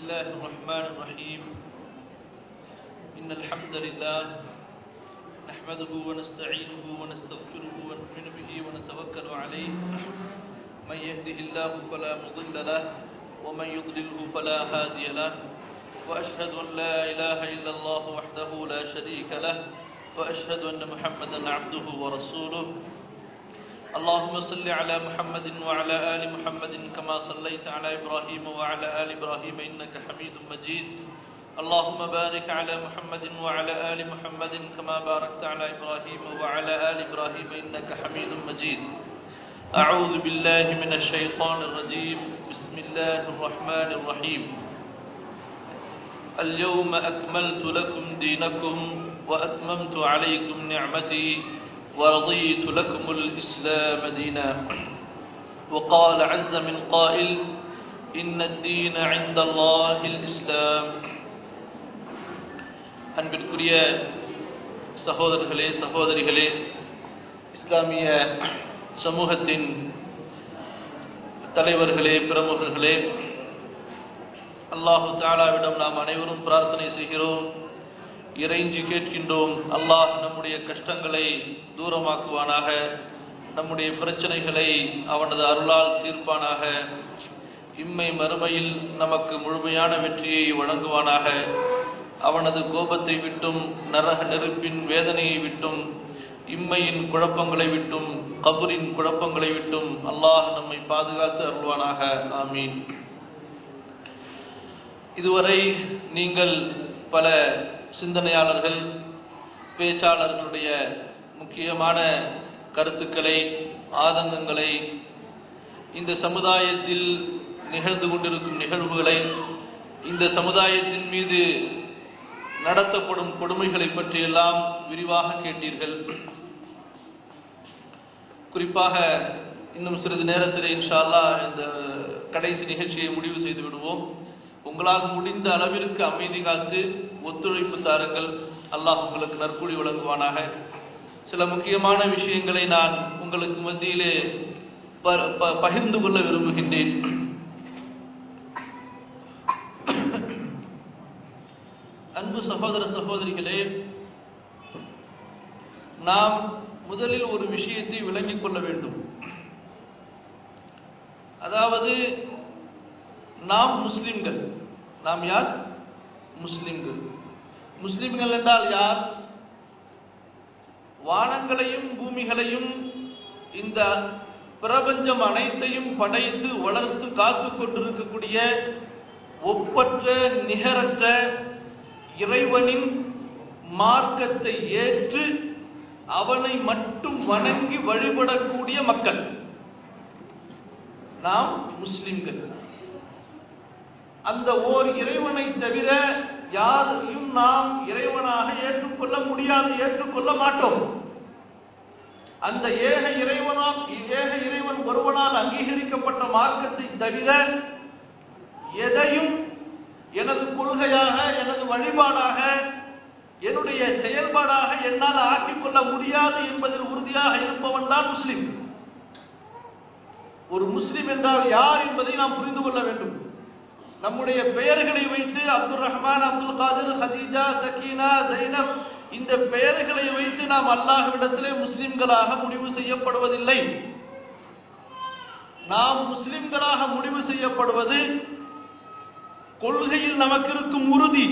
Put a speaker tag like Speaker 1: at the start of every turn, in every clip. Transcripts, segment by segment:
Speaker 1: الله الرحمن الرحيم إن الحمد لله نحمده ونستعينه ونستغفره ونؤمن به ونتوكل عليه من يهده الله فلا مضل له ومن يضلله فلا هادي له وأشهد أن لا إله إلا الله وحده لا شريك له وأشهد أن محمدا عبده ورسوله اللهم صل على محمد وعلى آل محمد كما صليت على إبراهيم وعلى آل إبراهيم إنك حميد مجيد اللهم بارك على محمد وعلى آل محمد كما باركت على إبراهيم وعلى آل إبراهيم إنك حميد مجيد أعوذ بالله من الشيطان الرجيم بسم الله الرحمن الرحيم اليوم أكملت لكم دينكم وأتممت عليكم نعمتي ورضيت لكم الإسلام دينا وقال عز من قائل إن الدين عند الله الإسلام அன்பிற்குரிய சகோதரர்களே சகோதரிகளே இஸ்லாமிய சமூகத்தின் தலைவர்களே பிரமுகர்களே அல்லாஹு தாலாவிடம் நாம் அனைவரும் பிரார்த்தனை செய்கிறோம் இறைஞ்சி கேட்கின்றோம் அல்லாஹ் நம்முடைய கஷ்டங்களை தூரமாக்குவானாக நம்முடைய பிரச்சனைகளை அவனது அருளால் தீர்ப்பானாக இம்மை மறுமையில் நமக்கு முழுமையான வெற்றியை வழங்குவானாக அவனது கோபத்தை விட்டும் நரக நெருப்பின் வேதனையை விட்டும் இம்மையின் குழப்பங்களை விட்டும் கபரின் குழப்பங்களை விட்டும் அல்லாஹ் நம்மை பாதுகாத்து அருள்வானாக ஆமீன் இதுவரை நீங்கள் பல சிந்தனையாளர்கள் பேச்சாளர்களுடைய முக்கியமான கருத்துக்களை ஆதங்கங்களை இந்த சமுதாயத்தில் நிகழ்ந்து கொண்டிருக்கும் நிகழ்வுகளை இந்த சமுதாயத்தின் மீது நடத்தப்படும் கொடுமைகளை பற்றியெல்லாம் விரிவாக கேட்டீர்கள் குறிப்பாக இன்னும் சிறிது நேரத்தில் இன்ஷால்லா இந்த கடைசி நிகழ்ச்சியை முடிவு செய்து விடுவோம் உங்களால் முடிந்த அளவிற்கு அமைதி காத்து ஒத்துழைப்பு தாருங்கள் அல்லாஹ் உங்களுக்கு நற்கூலி வழங்குவானாக சில முக்கியமான விஷயங்களை நான் உங்களுக்கு மத்தியிலே பகிர்ந்து கொள்ள விரும்புகின்றேன் அன்பு சகோதர சகோதரிகளே நாம் முதலில் ஒரு விஷயத்தை விளங்கிக் கொள்ள வேண்டும் அதாவது நாம் முஸ்லிம்கள் நாம் யார் முஸ்லிம்கள் முஸ்லிம்கள் என்றால் யார் வானங்களையும் பூமிகளையும் இந்த பிரபஞ்சம் அனைத்தையும் படைத்து வளர்த்து காத்து கொண்டிருக்கக்கூடிய ஒப்பற்ற நிகரற்ற இறைவனின் மார்க்கத்தை ஏற்று அவனை மட்டும் வணங்கி வழிபடக்கூடிய மக்கள் நாம் முஸ்லிம்கள் அந்த ஓர் இறைவனை தவிர யாரையும் நாம் இறைவனாக ஏற்றுக்கொள்ள முடியாது ஏற்றுக்கொள்ள மாட்டோம் அந்த ஏக இறைவனால் ஏக இறைவன் ஒருவனால் அங்கீகரிக்கப்பட்ட மார்க்கத்தை தவிர எதையும் எனது கொள்கையாக எனது வழிபாடாக என்னுடைய செயல்பாடாக என்னால் ஆக்கிக்கொள்ள முடியாது என்பதில் உறுதியாக இருப்பவன் தான் முஸ்லிம் ஒரு முஸ்லிம் என்றால் யார் என்பதை நாம் புரிந்து கொள்ள வேண்டும் நம்முடைய பெயர்களை வைத்து அப்துல் ரஹ்மான் அப்துல் காதிர் ஹதீஜா சக்கீனா ஜைனப் இந்த பெயர்களை வைத்து நாம் அல்லாஹ்விடத்திலே முஸ்லிம்களாக முடிவு செய்யப்படுவதில்லை நாம் முஸ்லிம்களாக முடிவு செய்யப்படுவது கொள்கையில் நமக்கு இருக்கும் உறுதி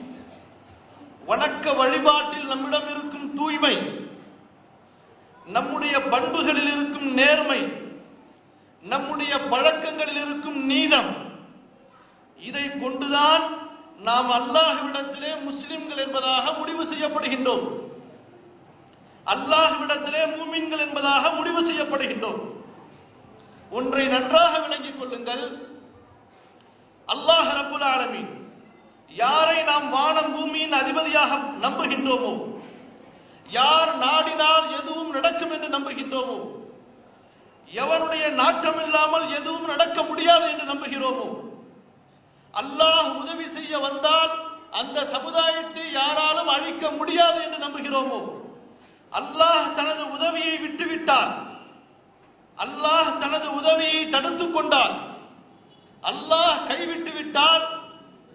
Speaker 1: வணக்க வழிபாட்டில் நம்மிடம் இருக்கும் தூய்மை நம்முடைய பண்புகளில் இருக்கும் நேர்மை நம்முடைய பழக்கங்களில் இருக்கும் நீதம் இதை கொண்டுதான் நாம் அல்லாஹ்விடத்திலே முஸ்லிம்கள் என்பதாக முடிவு செய்யப்படுகின்றோம் அல்லாஹ்விடத்திலே மூமின்கள் என்பதாக முடிவு செய்யப்படுகின்றோம் ஒன்றை நன்றாக விளங்கிக் கொள்ளுங்கள் அல்லாஹ் ரபுல் ஆலமீன் யாரை நாம் வானம் பூமியின் அதிபதியாக நம்புகின்றோமோ யார் நாடினால் எதுவும் நடக்கும் என்று நம்புகின்றோமோ எவனுடைய நாட்டம் இல்லாமல் எதுவும் நடக்க முடியாது என்று நம்புகிறோமோ அல்லாஹ் உதவி செய்ய வந்தால் அந்த சமுதாயத்தை யாராலும் அழிக்க முடியாது என்று நம்புகிறோமோ அல்லாஹ் தனது உதவியை விட்டுவிட்டார் அல்லாஹ் தனது உதவியை தடுத்துக் கொண்டார் அல்லாஹ் கைவிட்டு விட்டால்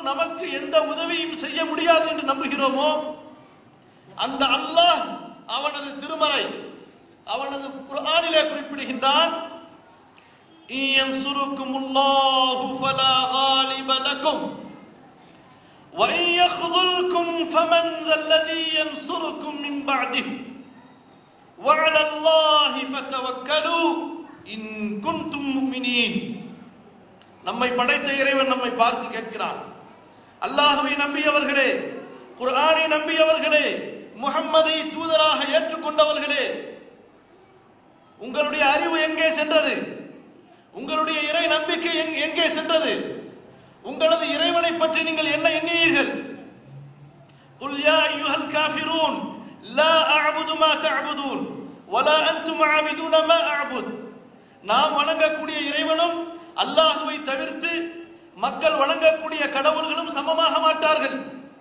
Speaker 1: நமக்கு எந்த உதவியும் செய்ய முடியாது என்று நம்புகிறோமோ அந்த அல்லாஹ் அவனது திருமறை அவனது குர்ஆனிலே குறிப்பிடுகின்றான் إن ينصركم الله فلا غالب لكم وإن يخذلكم فمن ذا الذي ينصركم من بعده وعلى الله فتوكلوا إن كنتم مؤمنين நம்மை படைத்த இறைவன் நம்மை பார்த்து கேட்கிறான் அல்லாஹுவை நம்பியவர்களே குர்ஆனை நம்பியவர்களே முகம்மதை தூதராக ஏற்றுக்கொண்டவர்களே உங்களுடைய அறிவு எங்கே சென்றது உங்களுடைய இறை நம்பிக்கை எங்- எங்கே சென்றது உங்களது இறைவனை பற்றி நீங்கள் என்ன எண்ணினீர்கள் قل يا أيها الكافرون لا أعبد ما تعبدون ولا أنتم عابدون ما أعبد நாம் வணங்கக்கூடிய இறைவனும் அல்லாஹுவை தவிர்த்து மக்கள் வணங்கக்கூடிய கடவுள்களும் சமமாக மாட்டார்கள்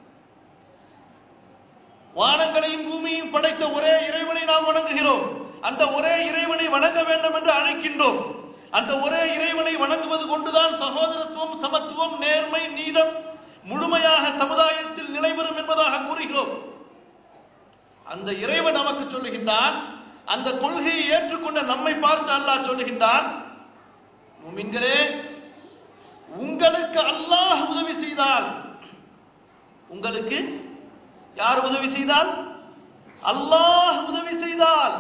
Speaker 1: வானங்களையும் பூமியையும் படைத்த ஒரே இறைவனை நாம் வணங்குகிறோம் அந்த ஒரே இறைவனை வணங்க வேண்டும் என்று அழைக்கின்றோம் அந்த ஒரே இறைவனை வணங்குவது கொண்டுதான் சகோதரத்துவம் சமத்துவம் நேர்மை நீதம் முழுமையாக சமுதாயத்தில் நிலைபெறும் என்பதாக கூறுகிறோம் அந்த இறைவன் நமக்கு சொல்லுகின்றான் அந்த கொள்கையை ஏற்றுக்கொண்ட நம்மை பார்த்து அல்லாஹ் சொல்லுகின்றான் முமின்களே உங்களுக்கு அல்லாஹ் உதவி செய்தால் உங்களுக்கு யார் உதவி செய்தால் அல்லாஹ் உதவி செய்தால்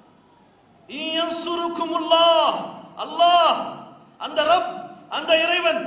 Speaker 1: இயன்சுருக்குமுல்லாஹ் அல்லாஹ் அந்த ரப் அந்த இறைவன்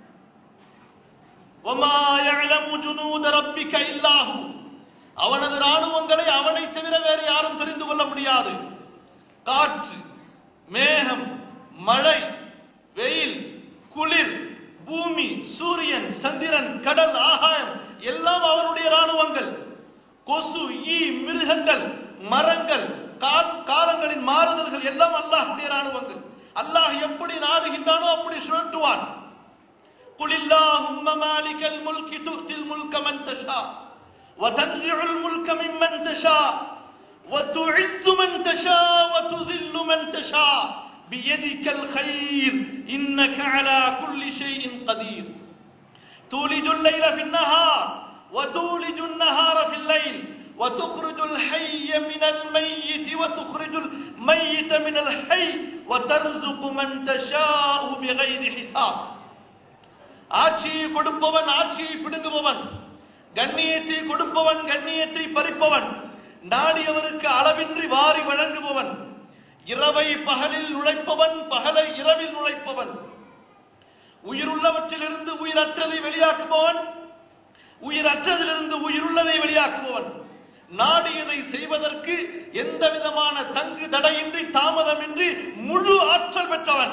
Speaker 1: وما يعلم جنود ربك الا هو அவனது ராணுவங்களை அவனை தவிர வேறு யாரும் தெரிந்து கொள்ள முடியாது காற்று மேகம் மழை வெயில் குளிர் பூமி சூரியன் சந்திரன் கடல் ஆகாயம் எல்லாம் அவருடைய ராணுவங்கள் கொசு ஈ மிருகங்கள் மரங்கள் கா- காலங்களின் மாறுதல்கள் எல்லாம் அல்லாஹ்வுடைய ராணுவங்கள் அல்லாஹ் எப்படி நாடுகின்றானோ அப்படி சுழற்றுவான் قل اللهم مالك الملك تؤتي الملك من تشاء وتنزع الملك ممن تشاء وتعز من تشاء وتذل من تشاء بيدك الخير إنك على كل شيء قدير تولج الليل في النهار وتولج النهار في الليل وتخرج الحي من الميت وتخرج الميت من الحي وترزق من تشاء بغير حساب ஆட்சியை கொடுப்பவன் ஆட்சியை பிடுங்குபவன் கண்ணியத்தை கொடுப்பவன் கண்ணியத்தை பறிப்பவன் நாடியவருக்கு அளவின்றி வாரி வழங்குபவன் இரவை பகலில் நுழைப்பவன் பகலை இரவில் நுழைப்பவன் உயிருள்ளவற்றிலிருந்து உயிரற்றதை வெளியாக்குபவன் உயிரற்றதிலிருந்து உயிருள்ளதை வெளியாக்குபவன் நாடியதை செய்வதற்கு எந்த விதமான தங்கு தடையின்றி தாமதமின்றி முழு ஆற்றல் பெற்றவன்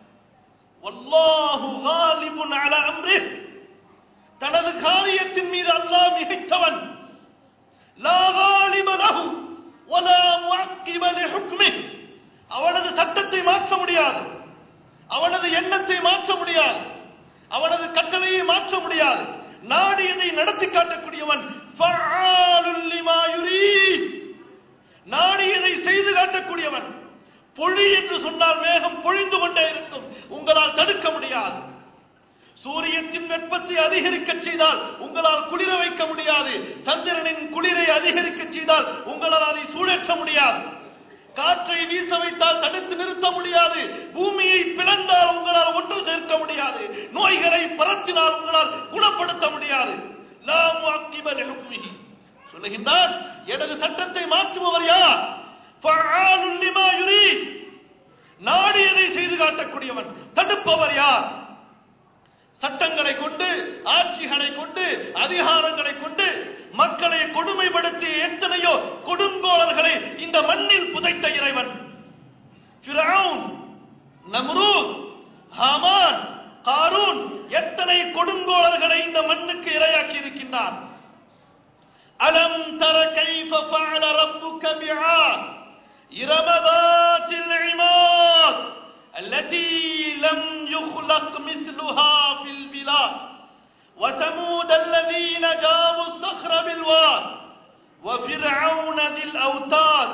Speaker 1: வல்லாஹு காலிபுன் அலா அம்ரிஹ் தனது காரியத்தின் மீது அல்லாஹ் மிகைத்தவன் லா காலிப லஹு வலா முஅக்கிப லிஹுக்மிஹ் அவனது சட்டத்தை மாற்ற முடியாது அவனது எண்ணத்தை மாற்ற முடியாது அவனது கட்டளையை மாற்ற முடியாது நாடியதை நடத்தி காட்டக்கூடியவன் ஃபஆலுல் லிமா யுரீத் நாடியதை செய்து காட்டக்கூடியவன் பொழி என்று சொன்னால் மேகம் பொழிந்து கொண்டே இருக்கும் உங்களால் தடுக்க முடியாது சூரியத்தின் வெப்பத்தை அதிகரிக்க செய்தால் உங்களால் குளிர வைக்க முடியாது சந்திரனின் குளிரை அதிகரிக்க செய்தால் உங்களால் அதை சூழற்ற முடியாது காற்றை வீச வைத்தால் தடுத்து நிறுத்த முடியாது பூமியை பிளந்தால் உங்களால் ஒன்று சேர்க்க முடியாது நோய்களை பரத்தினால் உங்களால் குணப்படுத்த முடியாது லா முஅக்கிப லிஹுக்மிஹி. சொல்லுகின்றான் எனது சட்டத்தை மாற்றுபவர் யார் ஃபஆலுல் லிமா யுரீத். நாடியதை செய்து காட்டக்கூடியவன் தடுப்பவர் யார் சட்டங்களை கொண்டு ஆட்சிகளை கொண்டு அதிகாரங்களை கொண்டு மக்களை கொடுமைப்படுத்திய எத்தனையோ கொடுங்கோலர்களை இந்த மண்ணில் புதைத்த இறைவன் ஃபிரௌன், நம்ரூத் ஹாமான் காரூன் எத்தனை கொடுங்கோலர்களை இந்த மண்ணுக்கு இரையாக்கி இருக்கின்றான் அலம் தர கைஃப ஃபஅல ரப்புக பிஆத் إرم ذات العماد التي لم يخلق مثلها في البلاد وثمود الذين جابوا الصخر بالواد وفرعون ذي الأوتاد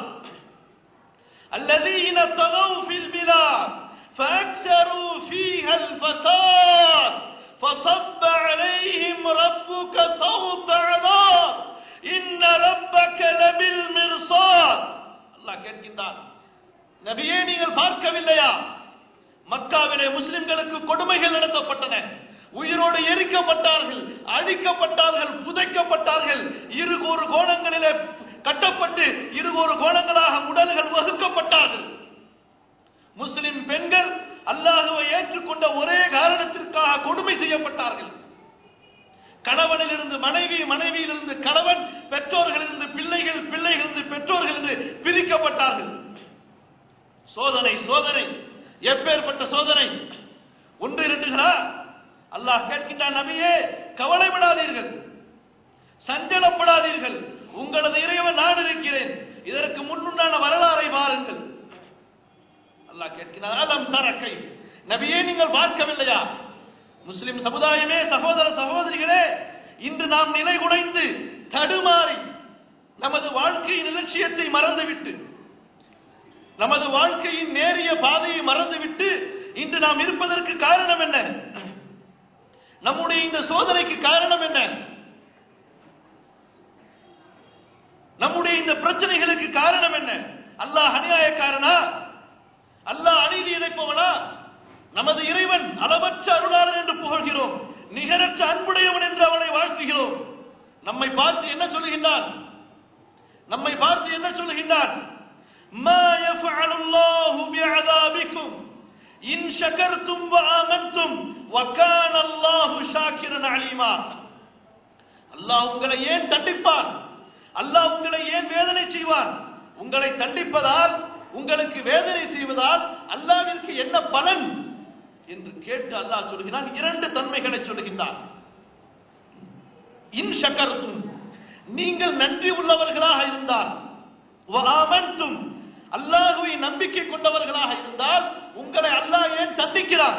Speaker 1: الذين طغوا في البلاد فأكثروا فيها الفساد فصب عليهم கேட்கின்றான் நபியே நீங்கள் பார்க்கவில்லையா மக்காவிலே முஸ்லிம்களுக்கு கொடுமைகள் நடத்தப்பட்டன உயிரோடு எரிக்கப்பட்டார்கள் அழிக்கப்பட்டார்கள் புதைக்கப்பட்டார்கள் இருகோரு கோணங்களிலே கட்டப்பட்டு இருகோரு கோணங்களாக உடல்கள் வகுக்கப்பட்டார்கள் முஸ்லிம் பெண்கள் அல்லாஹுவை ஏற்றுக்கொண்ட ஒரே காரணத்திற்காக கொடுமை செய்யப்பட்டார்கள் கணவனிலிருந்து மனைவி மனைவியிலிருந்து கணவன் பெற்றோர்களிலிருந்து பிள்ளைகள் பிள்ளைகளிலிருந்து பெற்றோர்கள் என்று பிரிக்கப்பட்டார்கள் சோதனை சோதனை எப்பேற்பட்ட சோதனை ஒன்று இரண்டுகளா அல்லாஹ் கேட்கின்றான் நபியே கவலைப்படாதீர்கள் சஞ்சலப்படாதீர்கள் உங்களது இறைவன் நான் இருக்கிறேன் இதற்கு முன்னுண்டான வரலாறை பாருங்கள் அல்லாஹ் கேட்கிறார் அலம் தரக்கை நபியே நீங்கள் பார்க்கவில்லையா முஸ்லிம் சமுதாயமே சகோதர சகோதரிகளே இன்று நாம் நிலை குடைந்து தடுமாறி நமது வாழ்க்கையின் இலட்சியத்தை மறந்துவிட்டு நமது வாழ்க்கையின் நேரிய பாதையை மறந்துவிட்டு இன்று நாம் இருப்பதற்கு காரணம் என்ன நம்முடைய இந்த சோதனைக்கு காரணம் என்ன நம்முடைய இந்த பிரச்சனைகளுக்கு காரணம் என்ன அல்லாஹ் அநியாயக்காரனா அல்லாஹ் அநீதி இணைப்பவனா நமது இறைவன் அளவற்ற அருளாளன் என்று புகழ்கிறோம் நிகரற்ற அன்புடையவன் என்று அவனை வாழ்த்துகிறோம் நம்மை பார்த்து என்ன சொல்லுகின்றான் நம்மை பார்த்து என்ன சொல்லுகின்றான் ما يفعل الله بعذابكم إن شكرتم وآمنتم وكان الله شاكرا عليما அல்லாஹ் உங்களை ஏன் தண்டிப்பான் அல்லாஹ் உங்களை ஏன் வேதனை செய்வான் உங்களை தண்டிப்பதால் உங்களுக்கு வேதனை செய்வதால் அல்லாவிற்கு என்ன பலன் என்று கேட்டு அல்லாஹ் சொல்கிறான் இரண்டு தன்மைகளை சொல்கின்றான் இன் ஷக்கர்த்தும் நீங்கள் நன்றி உள்ளவர்களாக இருந்தால் ஆமன்தும் அல்லாஹுவை நம்பிக்கை கொண்டவர்களாக இருந்தால் உங்களை அல்லாஹ் ஏன் தண்டிக்கிறான்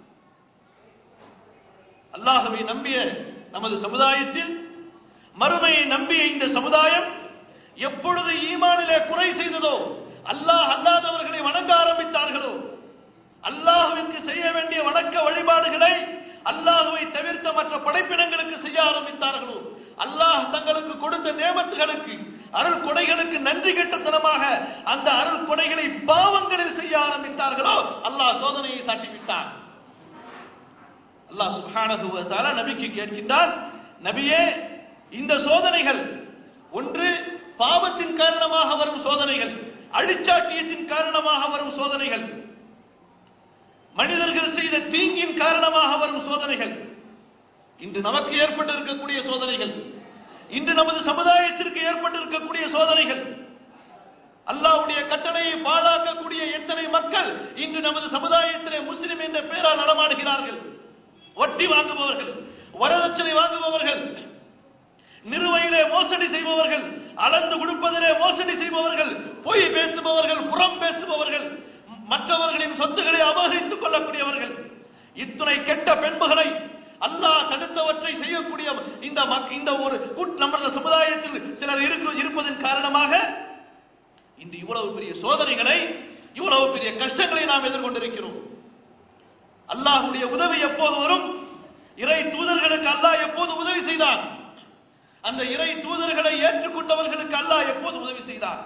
Speaker 1: அல்லாஹுவை நம்பிய நமது சமுதாயத்தில் மறுமையை நம்பிய இந்த சமுதாயம் எப்பொழுது ஈமானிலே குறை செய்ததோ அல்லாஹ் அல்லாதவர்களை வணங்க ஆரம்பித்தார்களோ அல்லாஹுவிற்கு செய்ய வேண்டிய வணக்க வழிபாடுகளை அல்லாஹுவை தவிர்த்த மற்ற படைப்பினங்களுக்கு செய்ய ஆரம்பித்தார்களோ அல்லாஹ் தங்களுக்கு கொடுத்த நேமத்துகளுக்கு அருள் கொடைகளுக்கு நன்றி கெட்டத்தனமாக அந்த அருள் கொடைகளை பாவங்களில் செய்ய ஆரம்பித்தார்களோ அல்லாஹ் சோதனையை சாட்டிவிட்டான் அல்லாஹ் சுப்ஹானஹு வ தஆலா நபிக்கு கேட்கின்றான் நபியே இந்த சோதனைகள் ஒன்று பாவத்தின் காரணமாக வரும் சோதனைகள் அழிச்சாட்டியத்தின் காரணமாக வரும் சோதனைகள் மனிதர்கள் செய்த தீங்கின் காரணமாக வரும் சோதனைகள் இன்று நமக்கு ஏற்பட்டிருக்கக்கூடிய சோதனைகள் இன்று நமது சமுதாயத்திற்கு ஏற்பட்டிருக்கக்கூடிய சோதனைகள் அல்லாவுடைய கட்டளையை பாழாக்கக்கூடிய எத்தனை மக்கள் இன்று நமது சமுதாயத்திலே முஸ்லிம் என்ற பெயரால் நடமாடுகிறார்கள் வட்டி வாங்குபவர்கள் வரதட்சணை வாங்குபவர்கள் நிறுவையிலே மோசடி செய்பவர்கள் அளந்து கொடுப்பதிலே மோசடி செய்பவர்கள் பொய் பேசுபவர்கள் புறம் பேசுபவர்கள் மற்றவர்களின் சொத்துக்களை அபகரித்துக் கொள்ளக்கூடியவர்கள் இத்துணை கெட்ட பெண்புகளை அல்லாஹ் தடுத்தவற்றை செய்யக்கூடிய இந்த மக்- இந்த ஒரு கூட்- நமது சமுதாயத்தில் சிலர் இருக்கு- இருப்பதன் காரணமாக இன்று இவ்வளவு பெரிய சோதனைகளை இவ்வளவு பெரிய கஷ்டங்களை நாம் எதிர்கொண்டிருக்கிறோம் அல்லாஹ்வுடைய உதவி எப்போது வரும் இறை தூதர்களுக்கு அல்லாஹ் எப்போது உதவி செய்தான் அந்த இறை தூதர்களை ஏற்றுக்கொண்டவர்களுக்கு அல்லாஹ் எப்போது உதவி செய்தான்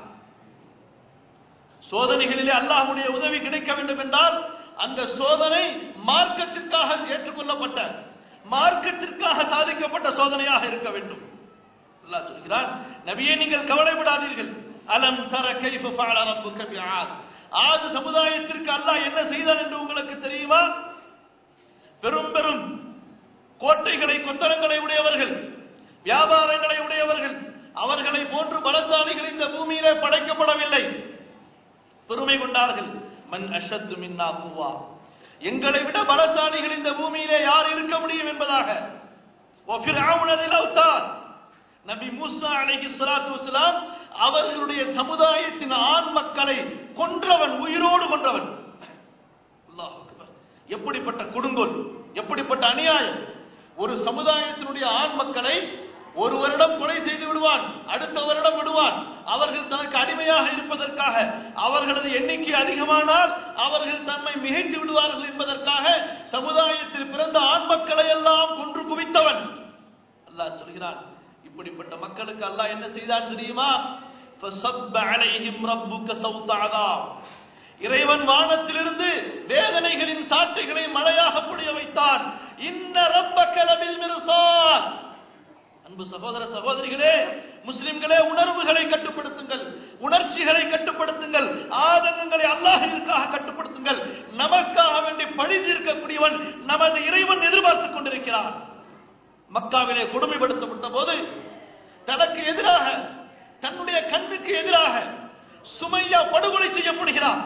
Speaker 1: சோதனைகளிலே அல்லாஹ்வுடைய உதவி கிடைக்க வேண்டும் என்றால் அந்த சோதனை மார்க்கத்திற்காக ஏற்றுக்கொள்ளப்பட்ட மார்க்கத்திற்காக சாதிக்கப்பட்ட சோதனையாக இருக்க வேண்டும் அல்லாஹ் சொல்கிறான் நபியே நீங்கள் கவலைப்படாதீர்கள் அலம் தர கைஃப ஃபஅல ரப்புக பிஆத் ஆது சமுதாயத்திற்கு அல்லாஹ் என்ன செய்தான் என்று உங்களுக்கு தெரியுமா பெரும் பெரும் கோட்டைகளை கொத்தளங்களை உடையவர்கள் வியாபாரங்களை உடையவர்கள் அவர்களை போன்று பலசாலிகள் இந்த பூமியிலே படைக்கப்படவில்லை பெருமை கொண்டார்கள் மன் அஷத்து மின்னா குவா எங்களை விட பலசாலிகள் இந்த பூமியிலே யார் இருக்க முடியும் என்பதாக ஓ ஃபிர்அவுனதில் அவுத்தார் நபி மூசா அலைஹி ஸலாத்து வஸலாம் அவர்களுடைய சமுதாயத்தின் ஆண் மக்களை கொன்றவன் உயிரோடு கொன்றவன் அல்லாஹ் அக்பர். எப்படிப்பட்ட கொடுங்கோல் எப்படிப்பட்ட அநியாயம் ஒரு சமுதாயத்தினுடைய ஆண் மக்களை ஒரு வருடம் கொலை செய்து விடுவான் அடுத்த வருடம் விடுவான் அவர்கள் தனக்கு அடிமையாக இருப்பதற்காக அவர்களது எண்ணிக்கை அதிகமானால் அவர்கள் தம்மை மிகைத்து விடுவார்கள் என்பதற்காக சமுதாயத்தில் பிறந்த ஆண் மக்களை எல்லாம் கொன்று குவித்தவன் அல்லாஹ் சொல்கிறான் இப்படிப்பட்ட மக்களுக்கு அல்லாஹ் என்ன செய்தான் தெரியுமா فصب عليهم ربك صوت عذاب இறைவன் வானத்திலிருந்து வேதனைகளின் சாட்டைகளை மழையாக பொழிய வைத்தான் இன்ன ரப்பக லபில் மிர்சாத் அன்பு சகோதர சகோதரிகளே முஸ்லிம்களே உணர்வுகளை கட்டுப்படுத்துங்கள் உணர்ச்சிகளை கட்டுப்படுத்துங்கள் ஆதங்கங்களை அல்லாஹிற்காக கட்டுப்படுத்துங்கள் நமக்காக வேண்டி பழி தீர்க்கக்கூடியவன் நமது இறைவன் எதிர்பார்த்துக் கொண்டிருக்கிறான் மக்காவிலே கொடுமைப்படுத்தப்பட்ட போது தனக்கு எதிராக தன்னுடைய கண்ணுக்கு எதிராக சுமையா படுகொலை செய்யப்படுகிறார்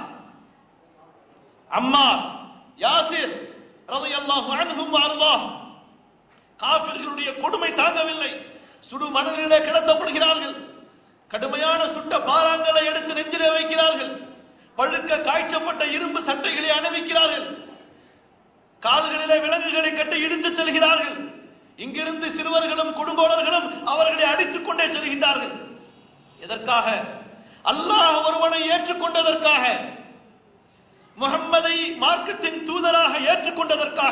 Speaker 1: அம்மா யாசிர் ரலியல்லாஹு அன்ஹும் வஅல்லாஹ் காபிர்களுடைய கொடுமை தாங்கவில்லை சுடு மணலிலே கிடத்தப்படுகிறார்கள் கடுமையான சுட்ட பாறாங்களை எடுத்து நெஞ்சிலே வைக்கிறார்கள் பழுக்க காய்ச்சப்பட்ட இரும்பு சட்டைகளை அணிவிக்கிறார்கள் கால்களிலே விலங்குகளை கட்டி இடித்துச் செல்கிறார்கள் இங்கிருந்து சிறுவர்களும் குடும்பங்களும் அவர்களை அடித்துக் கொண்டே செல்கின்றார்கள் எதற்காக அல்லாஹ் ஒருவனை ஏற்றுக்கொண்டதற்காக முகம்மதை மார்க்கத்தின் தூதராக ஏற்றுக்கொண்டதற்காக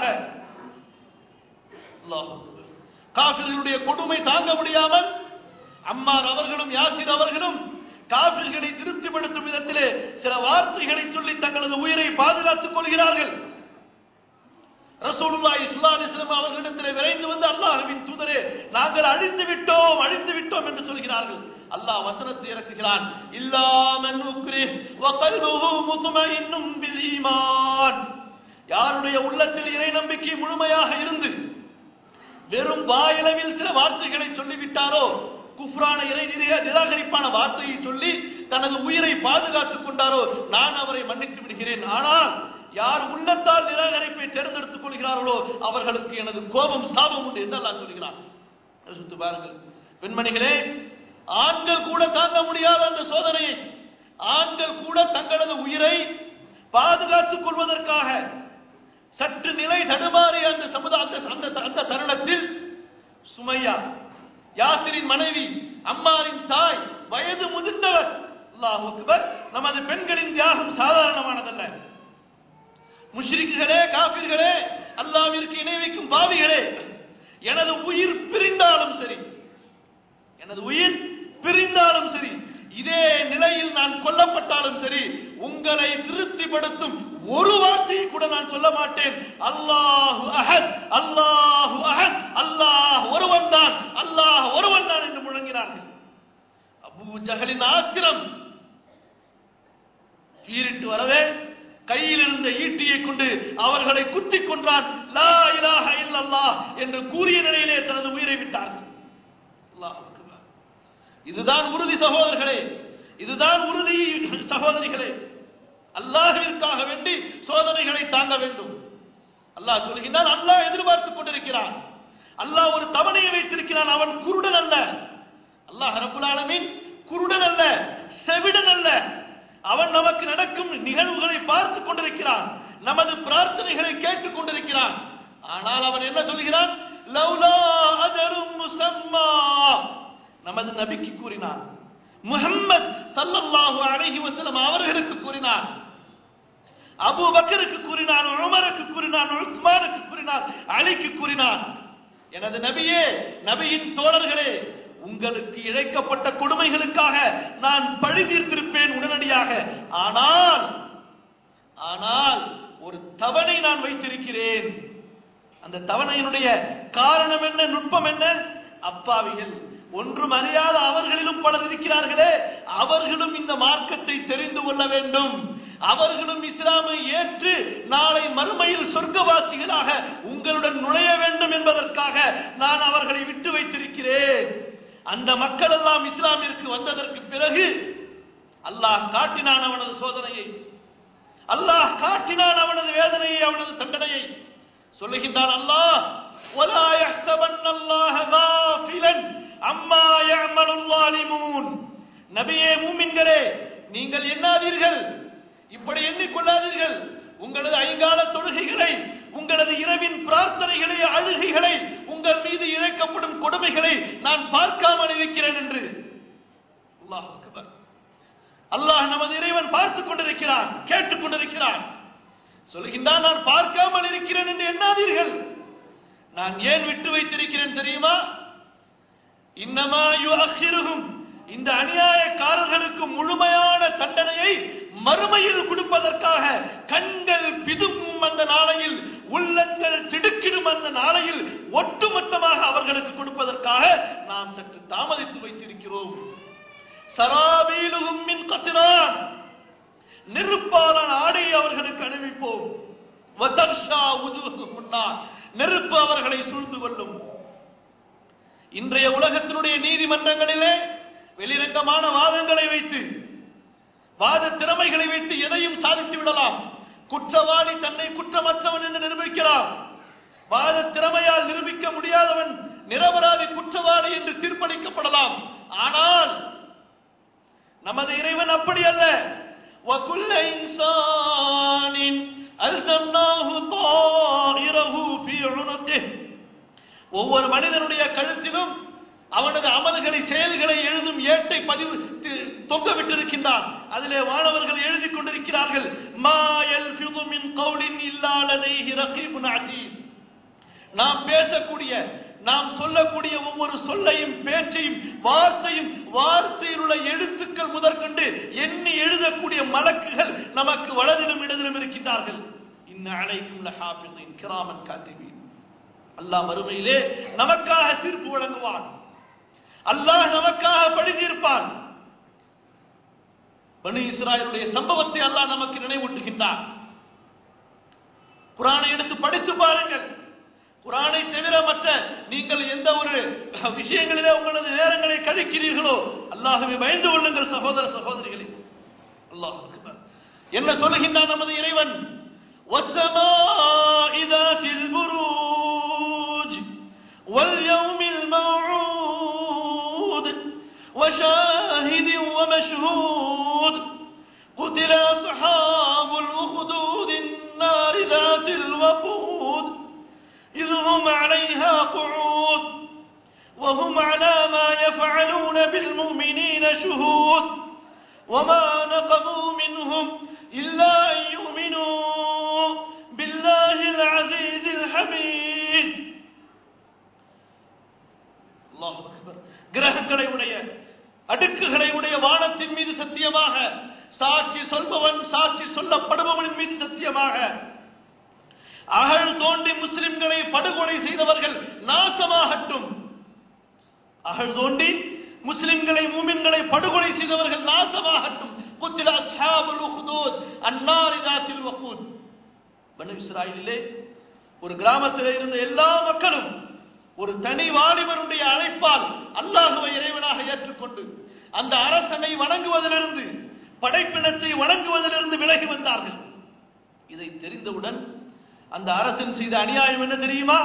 Speaker 1: அல்லாஹ் அக்பர். காபிர்களுடைய கொடுமை தாங்க முடியாமல் அம்மார் அவர்களும் யாசிர் அவர்களும் காபிர்களை திருப்திப்படுத்தும் விதத்திலே சில வார்த்தைகளை சொல்லி தங்களது உயிரை பாதுகாத்துக் கொள்கிறார்கள் ரசூலுல்லாஹி ஸல்லல்லாஹு அலைஹி வஸல்லம் அவர்களிடத்திலே விரைந்து வந்து அல்லாஹ்வின் தூதரே நாங்கள் அழிந்து விட்டோம் அழிந்து விட்டோம் என்று சொல்கிறார்கள் அல்லாஹ் வசனத்தை இறக்குகிறான் இல்லா மன் உக்ரிஹ் வ கல்புஹு முத்மஇன்னும் பில் ஈமான் யாருடைய உள்ளத்தில் இறை நம்பிக்கை முழுமையாக இருந்து வெறும் வாயளவில் சில வார்த்தைகளை சொல்லிவிட்டாரோ குஃப்ரான இறை நிறைய நிராகரிப்பான வார்த்தையை சொல்லி தனது உயிரை பாதுகாத்துக் கொண்டாரோ நான் அவரை மன்னித்து விடுகிறேன் ஆனால் யார் உள்ளத்தால் நிராகரிப்பை தேர்ந்தெடுத்துக் கொள்கிறார்களோ அவர்களுக்கு எனது கோபம் சாபம் உண்டு என்று அல்லாஹ் சொல்கிறான் யோசித்து பாருங்கள் பெண்மணிகளே ஆண்கள் கூட தாங்க முடியாத அந்த சோதனையை ஆண்கள் கூட தங்களது உயிரை பாதுகாத்துக் கொள்வதற்காக சற்று நிலை தடுமாறிய அந்த சமுதாய அந்த அந்த தருணத்தில் சுமையா யாசிரின் மனைவி அம்மாரின் தாய் வயது முதிர்ந்தவர் அல்லாஹ் அக்பர் நமது பெண்களின் தியாகம் சாதாரணமானதல்ல முஷ்ரிக்குகளே காபிர்களே அல்லாவிற்கு இணை வைக்கும் பாவிகளே எனது உயிர் பிரிந்தாலும் சரி எனது உயிர் பிரிந்தாலும் சரி இதே நிலையில் நான் கொல்லப்பட்டாலும் சரி உங்களை திருப்திப்படுத்தும் ஒரு வார்த்தையை கூட நான் சொல்ல மாட்டேன் அல்லாஹு அஹத் அல்லாஹு அஹத் அல்லாஹ் ஒருவன் தான் அல்லாஹ் ஒருவன் தான் என்று முழங்கினார்கள் அபூ ஜஹலின் ஆத்திரம் கீறிட்டு வரவே கையில் இருந்த ஈட்டியை கொண்டு அவர்களை குத்திக் கொன்றான் லா இலாஹ இல்லல்லாஹ் என்று கூறிய நிலையிலே தனது உயிரை விட்டார்கள் அல்லாஹ் அக்பர். இதுதான் உறுதி சகோதரர்களே இதுதான் உறுதி சகோதரிகளே அல்லாஹ்விற்காக வேண்டி சோதனைகளை தாங்க வேண்டும் அல்லாஹ் சொல்கிறான் அல்லாஹ் எதிர்பார்த்துக் கொண்டிருக்கிறான் அல்லாஹ் ஒரு தவணையை வைத்திருக்கிறான் அவன் குருடன் அல்ல அல்லாஹ் ரப்புல் ஆலமீன் குருடன் அல்ல செவிடன் அல்ல அவன் நமக்கு நடக்கும் நிகழ்வுகளை பார்த்துக் கொண்டிருக்கிறான் நமது பிரார்த்தனைகளை கேட்டுக் கொண்டிருக்கிறான் ஆனால் அவன் என்ன சொல்கிறான் லவ்லா அஜரும் முசம்மா நமது நபிக்கு கூறினான் முஹம்மத் ஸல்லல்லாஹு அலைஹி வஸல்லம் அவர்களுக்கு கூறினான் அபூ பக்கருக்கு கூறினான் உமருக்கு கூறினான் உஸ்மானுக்கு கூறினான் அலிக்கு கூறினான் எனது நபியே நபியின் தோழர்களே உங்களுக்கு இழைக்கப்பட்ட கொடுமைகளுக்காக நான் பழி தீர்த்திருப்பேன் உடனடியாக ஆனால் ஆனால் ஒரு தவணை நான் வைத்திருக்கிறேன் அந்த தவணையினுடைய காரணம் என்ன நுட்பம் என்ன அப்பாவிகள் ஒன்றும் அறியாத அவர்களிலும் பலர் இருக்கிறார்களே அவர்களும் இந்த மார்க்கத்தை தெரிந்து கொள்ள வேண்டும் அவர்களும் இஸ்லாமை ஏற்று நாளை மறுமையில் சொர்க்கவாசிகளாக உங்களுடன் நுழைய வேண்டும் என்பதற்காக நான் அவர்களை விட்டு வைத்திருக்கிறேன் அந்த மக்கள் எல்லாம் இஸ்லாமிற்கு வந்ததற்கு பிறகு அல்லாஹ் காட்டினான் அவனது சோதனையை அல்லாஹ் காட்டினான் அவனது வேதனையை அவனது தண்டனையை சொல்லுகின்றான் அல்லாஹ் ولا يحسبن الله غافلا عما يعمل الظالمون நபியே மூமின்களே நீங்கள் எண்ணாதீர்கள் இப்படி எண்ணிக்கொள்ளாதீர்கள் உங்களது ஐங்கால தொழுகைகளை உங்களது இரவின் பிரார்த்தனைகளை அழுகைகளை உங்கள் மீது இழைக்கப்படும் கொடுமைகளை நான் பார்க்காமல் இருக்கிறேன் என்று அல்லாஹ் அக்பர் அல்லாஹ் நமது இறைவன் பார்த்துக் கொண்டிருக்கிறான் கேட்டுக் கொண்டிருக்கிறான் சொல்லுகின்றான் நான் பார்க்காமல் இருக்கிறேன் என்று எண்ணாதீர்கள் நான் ஏன் விட்டு வைத்திருக்கிறேன் தெரியுமா இன்னமா யுஅக்கிருஹும் இந்த அநியாயக்காரர்களுக்கு முழுமையான தண்டனையை மறுமையில் கொடுப்பதற்காக கண்கள் பிதுங்கும் அந்த நாளையில் உள்ளங்கள் திடுக்கிடும் அந்த நாளையில் ஒட்டுமொத்தமாக அவர்களுக்கு கொடுப்பதற்காக நாம் சற்று தாமதித்து வைத்திருக்கிறோம் சராபீலுகும் மின் கத்திரான் நெருப்பாலான ஆடையை அவர்களுக்கு அணிவிப்போம் வதர்ஷா உஜுஹும் முன்னார் நெருப்பு அவர்களை சூழ்ந்து கொள்ளும் இன்றைய உலகத்தினுடைய நீதிமன்றங்களிலே வெளிரங்கமான வாதங்களை வைத்து வாத திறமைகளை வைத்து எதையும் சாதித்து விடலாம் குற்றவாளி தன்னை குற்றமற்றவன் என்று நிரூபிக்கலாம் வாத திறமையால் நிரூபிக்க முடியாதவன் நிரபராதி குற்றவாளி என்று தீர்ப்பளிக்கப்படலாம் ஆனால் நமது இறைவன் அப்படி அல்ல وَكُلَّ إِنسَانٍ أَلْزَمْنَاهُ طَائِرَهُ فِي عُنُقِهِ ஒவ்வொரு மனிதனுடைய கழுத்திலும் அவனது அமல்களை செயல்களை எழுதும் ஏட்டை பதிவு தி- தொங்க விட்டிருக்கின்றான் அதிலே வானவர்கள் எழுதி கொண்டிருக்கிறார்கள் மா யல்ஃபிது மின் கௌலின் இல்லா லதைஹி ரகீபுன் அதீத் நாம் பேசக்கூடிய நாம் சொல்லக்கூடிய ஒவ்வொரு சொல்லையும் பேச்சையும் வார்த்தையும் வார்த்தையில் உள்ள எழுத்துக்கள் முதற்கொண்டு எண்ணி எழுதக்கூடிய மலக்குகள் நமக்கு வலதிலும் இடதிலும் இருக்கின்றார்கள் இன்ன அலைக்கும் லஹாஃபிதீன் கிராமன் காத்திபீன் அல்லாஹ் மறுமையிலே நமக்காக தீர்ப்பு வழங்குவான் அல்லாஹ் நமக்காக பழி தீர்ப்பான் பனு இஸ்ராயலுடைய சம்பவத்தை அல்லாஹ் நமக்கு நினைவூட்டுகின்றான் குரானை எடுத்து படித்து பாருங்கள் குரானை தவிர மற்ற நீங்கள் எந்த ஒரு விஷயங்களிலே உங்களது நேரங்களை கழிக்கிறீர்களோ அல்லாஹ்வை பயந்து கொள்ளுங்கள் சகோதர சகோதரிகளே அல்லாஹ் அக்பர். என்ன சொல்லுகின்றான் நமது இறைவன் وَالسَّمَاءِ ذَاتِ الْبُرُوجِ وَالْيَوْمِ الْمَوْعُودِ وَشَاهِدٍ وَمَشْهُودٍ قُتِلَ أَصْحَابُ الْأُخْدُودِ النَّارِ ذَاتِ الْوَقُودِ إذ هم عليها قعود وهم على ما يفعلون بالمؤمنين شهود وما نقموا منهم إلا أن يؤمنوا بالله العزيز الحميد அல்லாஹ் அக்பர் கிரகங்களை உடைய அடுக்குகளை உடைய வானத்தின் மீது சத்தியமாக சாட்சி சொல்பவன் சாட்சி சொல்லப்படுபவனின் மீது சத்தியமாக அகழ் தோண்டி முஸ்லிம்களை படுகொலை செய்தவர்கள் நாசமாகட்டும் அகழ் தோண்டி முஸ்லிம்களை மூமின்களை படுகொலை செய்தவர்கள் நாசமாகட்டும் குத்தில அஸ்ஹாபுல் உஹ்தூத் அன்னாரி தாத்தில் வகூத் பனு இஸ்ராயலிலே ஒரு கிராமத்தில் இருந்த எல்லா மக்களும் ஒரு தனி வாலிபனுடைய அழைப்பால் அல்லாஹுவை இறைவனாக ஏற்றுக்கொண்டு அந்த அரசனை வணங்குவதிலிருந்து படைப்பினத்தை வணங்குவதிலிருந்து விலகி வந்தார்கள் இதை தெரிந்தவுடன் அந்த அரசன் செய்த அநியாயம் என்ன தெரியுமா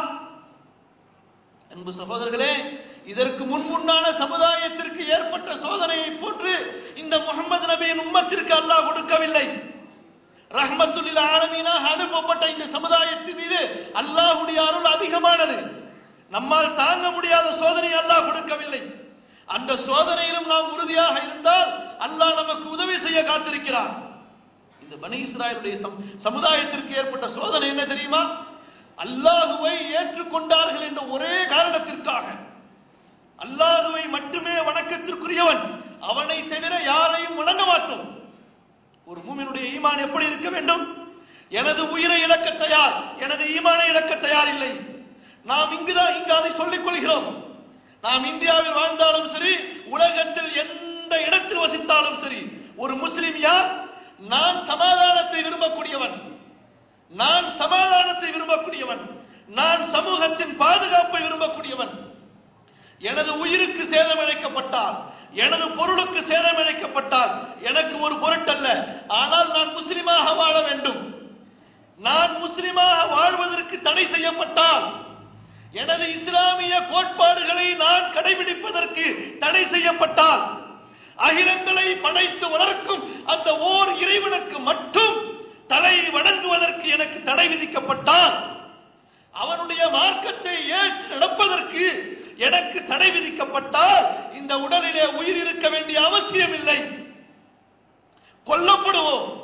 Speaker 1: அன்பு சகோதரர்களே இதற்கு முன்முன்னான சமுதாயத்திற்கு ஏற்பட்ட சோதனையை போன்று இந்த முகமது நபியின் உம்மத்திற்கு அல்லாஹ் கொடுக்கவில்லை ரஹ்மத்துல்லில் ஆலமீனாக அனுப்பப்பட்ட இந்த சமுதாயத்தின் மீது அல்லாஹ்வுடைய அருள் அதிகமானது நம்மால் தாங்க முடியாத சோதனை அல்லாஹ் கொடுக்கவில்லை அந்த சோதனையிலும் நாம் உறுதியாக இருந்தால் அல்லாஹ் நமக்கு உதவி செய்ய காத்திருக்கிறான் இந்த பனி இஸ்ராயலுடைய சம்- சமுதாயத்திற்கு ஏற்பட்ட சோதனை என்ன தெரியுமா அல்லாஹுவை ஏற்றுக்கொண்டார்கள் என்ற ஒரே காரணத்திற்காக அல்லாஹுவை மட்டுமே வணக்கத்திற்குரியவன் அவனை தவிர யாரையும் வணங்க மாட்டோம் ஒரு மூமினுடைய ஈமான் எப்படி இருக்க வேண்டும் எனது உயிரை இழக்க தயார் எனது ஈமானை இழக்க தயார் இல்லை நாம் இங்குதான் இங்கு அதை சொல்லிக் கொள்கிறோம் நாம் இந்தியாவில் வாழ்ந்தாலும் சரி உலகத்தில் எந்த இடத்தில் வசித்தாலும் சரி ஒரு முஸ்லிம் யார் நான் சமாதானத்தை விரும்பக்கூடியவன் நான் சமாதானத்தை விரும்பக்கூடியவன் நான் சமூகத்தின் பாதுகாப்பை விரும்பக்கூடியவன் எனது உயிருக்கு சேதம் இழைக்கப்பட்டால் எனது பொருளுக்கு சேதம் இழைக்கப்பட்டால் எனக்கு ஒரு பொருட்டல்ல ஆனால் நான் முஸ்லிமாக வாழ வேண்டும் நான் முஸ்லிமாக வாழ்வதற்கு தடை செய்யப்பட்டால் எனது இஸ்லாமிய கோட்பாடுகளை நான் கடைபிடிப்பதற்கு தடை செய்யப்பட்டால் அகிலங்களை படைத்து வளர்க்கும் அந்த ஓர் இறைவனுக்கு மட்டும் தலை வணங்குவதற்கு எனக்கு தடை விதிக்கப்பட்டால் அவனுடைய மார்க்கத்தை ஏற்று நடப்பதற்கு எனக்கு தடை விதிக்கப்பட்டால் இந்த உடலிலே உயிர் இருக்க வேண்டிய அவசியம் இல்லை கொல்லப்படுவோம்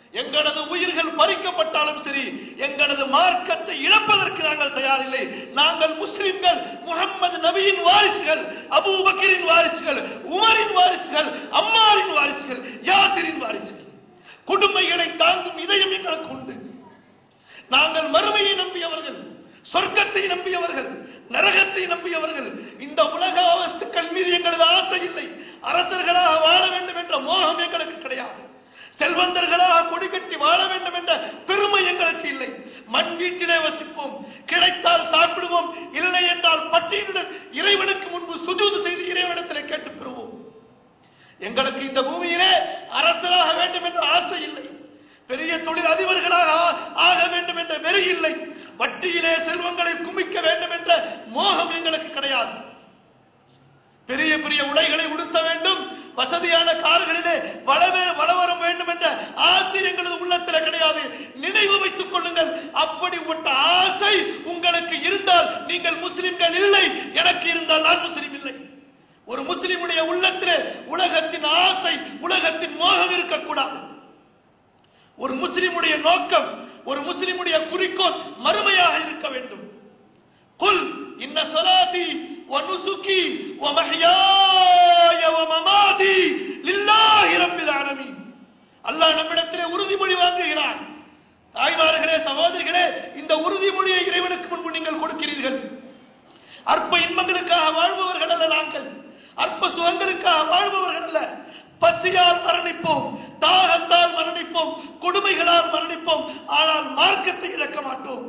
Speaker 1: எங்களது உயிர்கள் பறிக்கப்பட்டாலும் சரி எங்களது மார்க்கத்தை இழப்பதற்கு நாங்கள் தயாரில்லை நாங்கள் முஸ்லிம்கள் முகம்மது நபியின் வாரிசுகள் அபூபக்கரின் வாரிசுகள் உமரின் வாரிசுகள் அம்மாரின் வாரிசுகள் யாசிரின் வாரிசுகள் குடும்பங்களை தாங்கும் இதயம் எங்களுக்கு உண்டு நாங்கள் மறுமையை நம்பியவர்கள் சொர்க்கத்தை நம்பியவர்கள் நரகத்தை நம்பியவர்கள் இந்த உலக அவஸ்துக்கள் மீது எங்களது ஆசை இல்லை அரசர்களாக வாழ வேண்டும் என்ற மோகம் எங்களுக்கு கிடையாது செல்வந்தர்களாக கொடி கட்டி வாழ வேண்டும் என்ற பெருமை எங்களுக்கு இல்லை மண் வீட்டிலே வசிப்போம் கிடைத்தால் சாப்பிடுவோம் இல்லை என்றால் பட்டியலுடன் இறைவனுக்கு முன்பு சுஜூது செய்து இறைவனத்திலே கேட்டு பெறுவோம் எங்களுக்கு இந்த பூமியிலே அரசராக வேண்டும் என்ற ஆசை இல்லை பெரிய தொழில் அதிபர்களாக ஆ- ஆக வேண்டும் என்ற வெறி இல்லை வட்டியிலே செல்வங்களை குமிக்க வேண்டும் என்ற மோகம் எங்களுக்கு கிடையாது பெரிய பெரிய உடைகளை உடுத்த வேண்டும் வசதியான கார்களிலே வளவே வளவரம் வேண்டும் என்ற ஆசை எங்களது உள்ளத்தில் கிடையாது நினைவு வைத்துக் கொள்ளுங்கள் அப்படி ஒட்ட ஆசை உங்களுக்கு இருந்தால் நீங்கள் முஸ்லிம்கள் இல்லை எனக்கு இருந்தால் நான் முஸ்லிம் இல்லை ஒரு முஸ்லிமுடைய உள்ளத்திலே உலகத்தின் ஆசை உலகத்தின் மோகம் இருக்கக்கூடாது ஒரு முஸ்லிமுடைய நோக்கம் ஒரு முஸ்லிமுடைய குறிக்கோள் மறுமையாக இருக்க வேண்டும் குல் இன்ன சலாத்தி வனுசுகி வமஹ்யாய வமமாதி லில்லாஹி ரப்பில் ஆலமீன் அல்லாஹ் நம்மிடத்திலே உறுதிமொழி வாங்குகிறான் தாய்மார்களே சகோதரிகளே இந்த உறுதிமொழியை இறைவனுக்கு முன்பு நீங்கள் கொடுக்கிறீர்கள் அற்ப இன்பங்களுக்காக வாழ்பவர்கள் அல்ல நாங்கள் அற்ப சுகங்களுக்காக வாழ்பவர்கள் அல்ல பசியால் மரணிப்போம் தாகத்தால் மரணிப்போம் கொடுமைகளால் மரணிப்போம் ஆனால் மார்க்கத்தை இழக்க மாட்டோம்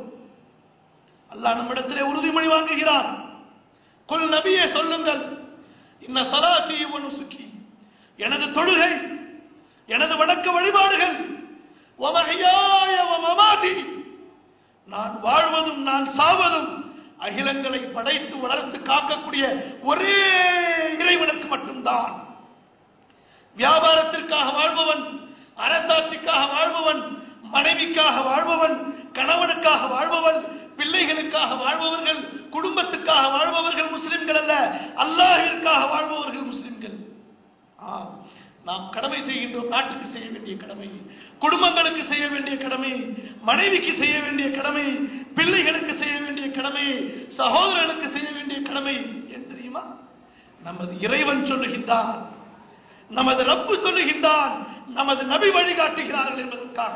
Speaker 1: அல்லாஹ் நம்மிடத்திலே உறுதிமொழி வாங்குகிறான் கொல் நபியே சொல்லுங்கள் இன்ன சராசி சுக்கி எனது தொழுகை எனது வணக்க வழிபாடுகள் வமஹியாய வமமாதி நான் வாழ்வதும் நான் சாவதும் அகிலங்களை படைத்து வளர்த்து காக்கக்கூடிய ஒரே இறைவனுக்கு மட்டும்தான் வியாபாரத்திற்காக வாழ்பவன் அரசாட்சிக்காக வாழ்பவன் மனைவிக்காக வாழ்பவன் கணவனுக்காக வாழ்பவன் பிள்ளைகளுக்காக வாழ்பவர்கள் குடும்பத்துக்காக வாழ்பவர்கள் முஸ்லிம்கள் அல்ல அல்லாஹிற்காக வாழ்பவர்கள் முஸ்லிம்கள் ஆம், நாம் கடமை செய்கின்றோம் நாட்டுக்கு செய்ய வேண்டிய கடமை குடும்பங்களுக்கு செய்ய வேண்டிய கடமை மனைவிக்கு செய்ய வேண்டிய கடமை பிள்ளைகளுக்கு செய்ய வேண்டிய கடமை சகோதரர்களுக்கு செய்ய வேண்டிய கடமை ஏன் தெரியுமா நமது இறைவன் சொல்லுகின்றான் நமது ரப்பு சொல்லுகின்றான் நமது நபி வழிகாட்டுகிறார்கள் என்பதற்காக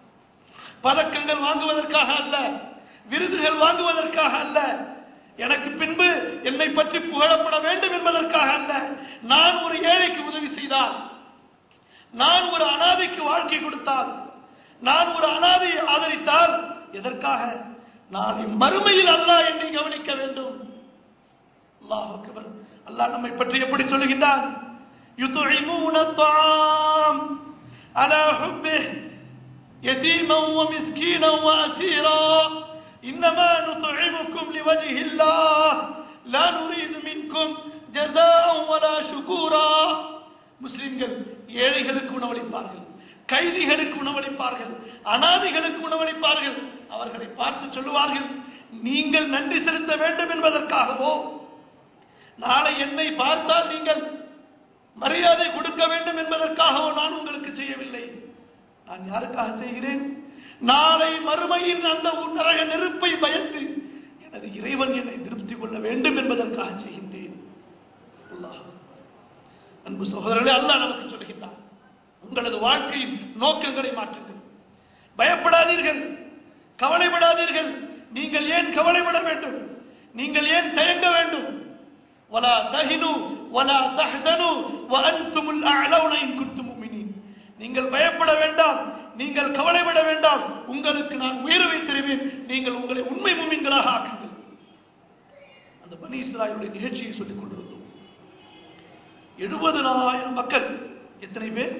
Speaker 1: பதக்கங்கள் வாங்குவதற்காக அல்ல விருதுகள் வாங்குவதற்காக அல்ல எனக்கு பின்பு என்னை பற்றி புகழப்பட வேண்டும் என்பதற்காக அல்ல நான் ஒரு ஏழைக்கு உதவி செய்தால் நான் ஒரு அனாதைக்கு வாழ்க்கை கொடுத்தால் நான் ஒரு அனாதையை ஆதரித்தால் எதற்காக நாளை மறுமையில் அல்லாஹ் என்னை கவனிக்க வேண்டும் அல்லாஹ் அக்பர் அல்லாஹ் நம்மை பற்றி எப்படி சொல்லுகின்றான் يطعمون الطعام على حبه يتيما ومسكينا وأسيرا إنما نطعمكم لوجه الله لا نريد منكم جزاء ولا شكورا முஸ்லிம்கள் ஏழைகளுக்கு உணவளிப்பார்கள் கைதிகளுக்கு உணவளிப்பார்கள் அனாதைகளுக்கு உணவளிப்பார்கள் அவர்களை பார்த்து சொல்லுவார்கள் நீங்கள் நன்றி செலுத்த வேண்டும் என்பதற்காகவோ நாளை என்னை பார்த்தால் நீங்கள் மரியாதை கொடுக்க வேண்டும் என்பதற்காகவோ நான் உங்களுக்கு செய்யவில்லை நான் யாருக்காக செய்கிறேன் நாளை மறுமையின் அந்த நரக நெருப்பை பயந்து எனது இறைவன் என்னை திருப்தி கொள்ள வேண்டும் என்பதற்காக செய்கின்றேன் அல்லாஹ் அன்பு சகோதரர்களே அல்லாஹ் நமக்கு சொல்கின்றான் உங்களது வாழ்க்கையின் நோக்கங்களை மாற்றுங்கள் பயப்படாதீர்கள் கவலைப்படாதீர்கள் நீங்கள் ஏன் கவலைப்பட வேண்டும் நீங்கள் ஏன் தயங்க வேண்டும் ولا تهنوا ولا تحزنوا وانتم الاعلون ان كنتم مؤمنين நீங்கள் பயப்பட வேண்டாம் நீங்கள் கவலைப்பட வேண்டாம் உங்களுக்கு நான் உயர்வை தருவேன் நீங்கள் உங்களை உண்மை முமின்களாக ஆக்குங்கள் அந்த பனி இஸ்ராயலுடைய நிகழ்ச்சியை சொல்லிக் கொண்டிருந்தோம் எழுபதனாயிரம் மக்கள் எத்தனை பேர்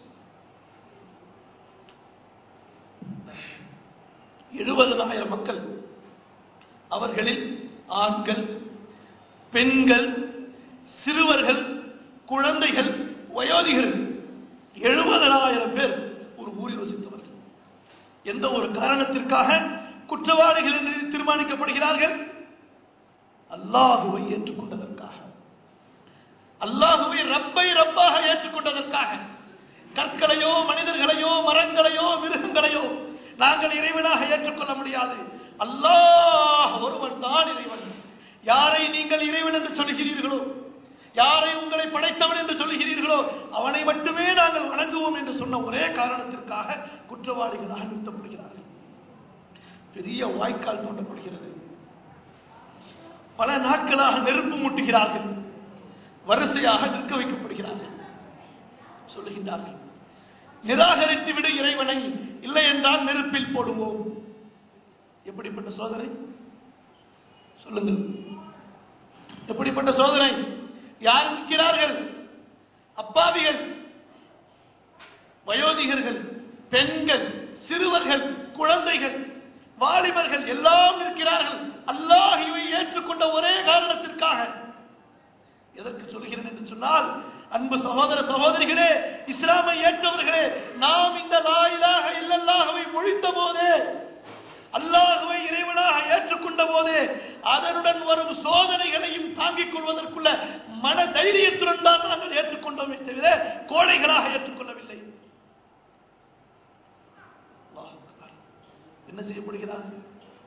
Speaker 1: எழுபதனாயிரம் மக்கள் அவர்களில் ஆண்கள் பெண்கள் சிறுவர்கள் குழந்தைகள் வயோதிகர்கள் எழுபதனாயிரம் பேர் ஒரு ஊரில் வசித்தவர்கள் எந்த ஒரு காரணத்திற்காக குற்றவாளிகள் என்று தீர்மானிக்கப்படுகிறார்கள் அல்லாஹுவை ஏற்றுக்கொண்டதற்காக அல்லாஹுவை ரப்பை ரப்பாக ஏற்றுக்கொண்டதற்காக கற்களையோ மனிதர்களையோ மரங்களையோ மிருகங்களையோ நாங்கள் இறைவனாக ஏற்றுக்கொள்ள முடியாது அல்லாஹ் ஒருவன் தான் இறைவன் யாரை நீங்கள் இறைவன் என்று சொல்கிறீர்களோ யாரை உங்களை படைத்தவன் என்று சொல்கிறீர்களோ அவனை மட்டுமே நாங்கள் வணங்குவோம் என்று சொன்ன ஒரே காரணத்திற்காக குற்றவாளிகளாக நிறுத்தப்படுகிறார்கள் பெரிய வாய்க்கால் தோண்டப்படுகிறது பல நாட்களாக நெருப்பு மூட்டுகிறார்கள் வரிசையாக நிற்க வைக்கப்படுகிறார்கள் சொல்லுகின்றார்கள் நிராகரித்து விடு இறைவனை இல்லை என்றால் நெருப்பில் போடுவோம் எப்படிப்பட்ட சோதனை சொல்லுங்கள் எப்படிப்பட்ட சோதனை யார் நிற்கிறார்கள் அப்பாவிகள் வயோதிகர்கள் பெண்கள் சிறுவர்கள் குழந்தைகள் வாலிபர்கள் எல்லாம் இருக்கிறார்கள் அல்லாஹ் இவை ஏற்றுக்கொண்ட ஒரே காரணத்திற்காக எதற்கு சொல்கிறேன் என்று சொன்னால் அன்பு சகோதர சகோதரிகளே இஸ்லாமை ஏற்றவர்களே நாம் இந்த லாயிலாக இல்லல்லாகவை மொழித்த போதே அல்லாஹுவை இறைவனாக ஏற்றுக்கொண்ட போதே அதனுடன் வரும் சோதனைகளையும் தாங்கிக் கொள்வதற்குள்ள மன தைரியத்துடன் தான் நாங்கள் ஏற்றுக்கொண்டோமே தவிர கோழைகளாக ஏற்றுக்கொள்ளவில்லை அல்லாஹ் அக்பர். என்ன செய்யப்படுகிறார்கள்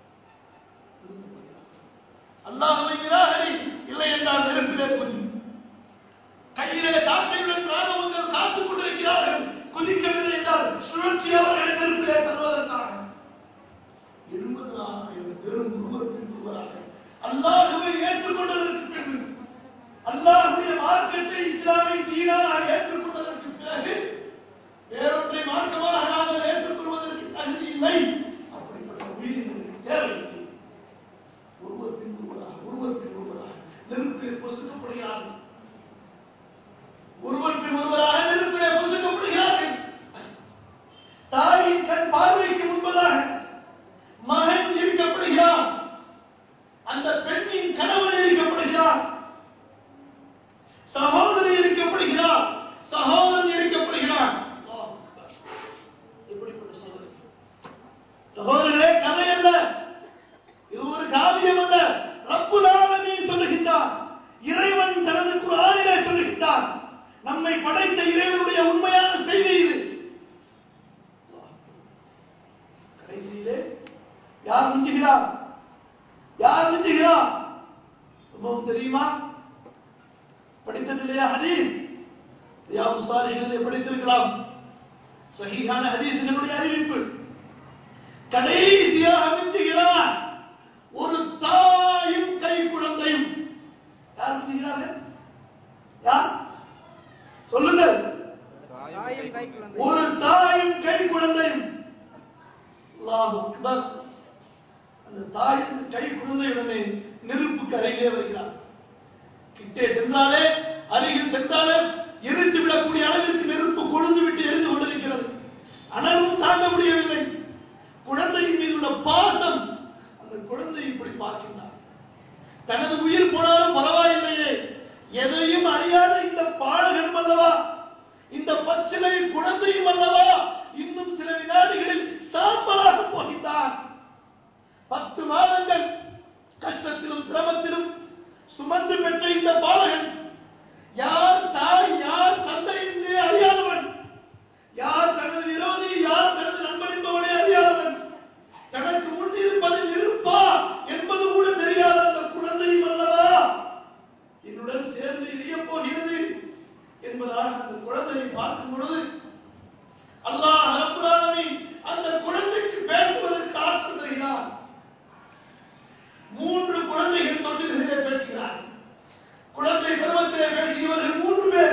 Speaker 1: அல்லாஹுவை நிராகரி இல்லை என்றால் நெருப்பிலே குதி கையிலே சாட்டையுடன் ராணுவங்கள் காத்துக் கொண்டிருக்கிறார்கள் குதிக்கவில்லை என்றால் சுழற்சி அவர்கள் நெருப்பிலே தருவதற்காக எழுபதாயிரம் பெரும் ஒருவருக்கு ஒருவராக அல்லாஹுவை ஏற்றுக்கொண்டதற்கு பிறகு அல்லாஹுடைய மார்க்கத்தை இஸ்லாமை தீனாக ஏற்றுக்கொண்டதற்கு பிறகு வேறொன்றை மார்க்கமாக நாங்கள் ஏற்றுக்கொள்வதற்கு தகுதி இல்லை அப்படிப்பட்ட உயிரினங்களுக்கு தேவையில்லை ஒருவர் பின் ஒருவராக ஒருவர் பின் ஒருவராக நெருப்பிலே பொசுக்கப்படுகிறார்கள் ஒருவர் பின் ஒருவராக நெருப்பிலே பொசுக்கப்படுகிறார்கள் தாயின் கண் பார்வைக்கு முன்பதாக மகன் எரிக்கப்படுகிறான் அந்த பெண்ணின் கணவன் எரிக்கப்படுகிறார் சகோதரி எரிக்கப்படுகிறார் சகோதரன் எரிக்கப்படுகிறார் எப்படிப்பட்ட சகோதரி சகோதரர்களே கதை அல்ல இது ஒரு காவியம் அல்ல ரப்புல் ஆலமீன் சொல்லுகின்றார் இறைவன் தனது குர்ஆனிலே சொல்லுகின்றார் நம்மை படைத்த இறைவனுடைய உண்மையான செய்தி இது கடைசியிலே யார் மிஞ்சுகிறார் யார் மிஞ்சுகிறார் சம்பவம் தெரியுமா படித்தது இல்லையா ஹதீஸ் ரியாவு சாலிகளிலே படித்திருக்கலாம் சஹீஹான ஹதீஸ்களுடைய அறிவிப்பு கடைசியாக மிஞ்சுகிறார் ஒரு தாயும் கை குழந்தையும் யார் மிஞ்சுகிறார்கள் யார் சொல்லுங்கள்
Speaker 2: தாயும் கை குழந்தை
Speaker 1: ஒரு தாயும் கை குழந்தையும் அல்லாஹ் அக்பர் அந்த தாயின் கை குழந்தையுடனே நெருப்புக்கு அருகிலே வருகிறார் கிட்டே சென்றாலே அருகில் சென்றாலே எரித்து விடக்கூடிய அளவிற்கு நெருப்பு கொழுந்து விட்டு எரிந்து கொண்டிருக்கிறது அனலும் தாங்க முடியவில்லை குழந்தையின் மீது உள்ள பாசம் அந்த குழந்தை இப்படி பார்க்கின்றார் தனது உயிர் போனாலும் பரவாயில்லையே எதையும் அறியாத இந்த பாடகனும் அல்லவா இந்த பச்சிலை குழந்தையும் அல்லவா இன்னும் சில வினாடிகளில் சாம்பலாக போகின்றான் பத்து மாதங்கள் கஷ்டத்திலும் சிரமத்திலும் சுமந்து பெற்ற இந்த பாலகன் யார் தாய் யார் தந்தை என்றே அறியாதவன் யார் தனது விரோதி யார் தனது நண்பன் என்பவனே அறியாதவன் தனக்கு முன் இருப்பதில் இருப்பா என்பது கூட தெரியாத அந்த குழந்தையும் அல்லவா என்னுடன் சேர்ந்து இணையப் போகிறது என்பதாக அந்த குழந்தையை பார்க்கும் பொழுது அல்லாஹ் ரப்பல் ஆலமீன் அந்த குழந்தைக்கு பேசுவதற்கு ஆற்றல் தருகிறார் மூன்று குழந்தைகள் தொட்டிலே பேசுகிறார் குழந்தை பருவத்திலே பேசியவர்கள் மூன்று பேர்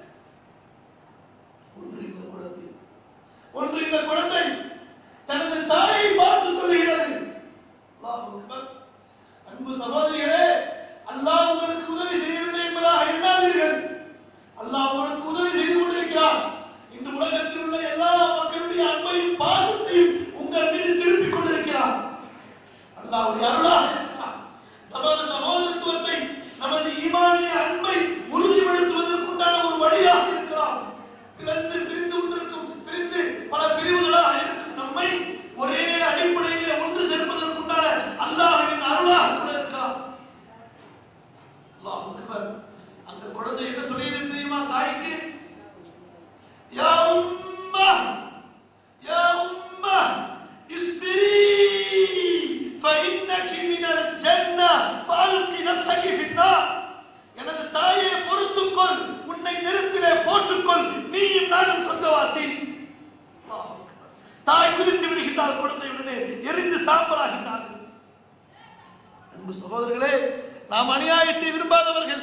Speaker 1: ஒன்று இந்த குழந்தை ஒன்று இந்த குழந்தை தனது தாயை பார்த்து சொல்லுகிறது அல்லாஹ் அக்பர். அன்பு சகோதரிகளே அல்லாஹ் உங்களுக்கு உதவி செய்யவில்லை என்பதாக எண்ணாதீர்கள் அல்லாஹ் உங்களுக்கு உதவி செய்து கொண்டிருக்கிறார் இந்த உலகத்தில் உள்ள எல்லா மக்களுடைய அன்பையும் பாசத்தையும் உங்கள் மீது திருப்பிக் கொண்டிருக்கிறார் அல்லாஹ்வுடைய அருளாக இருக்கிறார் நமது சகோதரத்துவத்தை நமது ஈமானிய அன்பை உறுதிப்படுத்துவதற்குண்டான ஒரு வழியாக இருக்கிறார் பிளந்து பிரிந்து கொண்டிருக்கும் பிரிந்து பல பிரிவுகளாக இருக்கும் நம்மை ஒரே அடிப்படையிலே ஒன்று சேர்ப்பதற்குண்டான அல்லாஹ்வின் அருளாக கூட இருக்கிறார் அல்லாஹ் அக்பர். அந்த குழந்தை என்ன சொல்லியது தெரியுமா தாய்க்கு யா உம்மி அன்பு சகோதரர்களே நாம் அநியாயத்தை விரும்பாதவர்கள்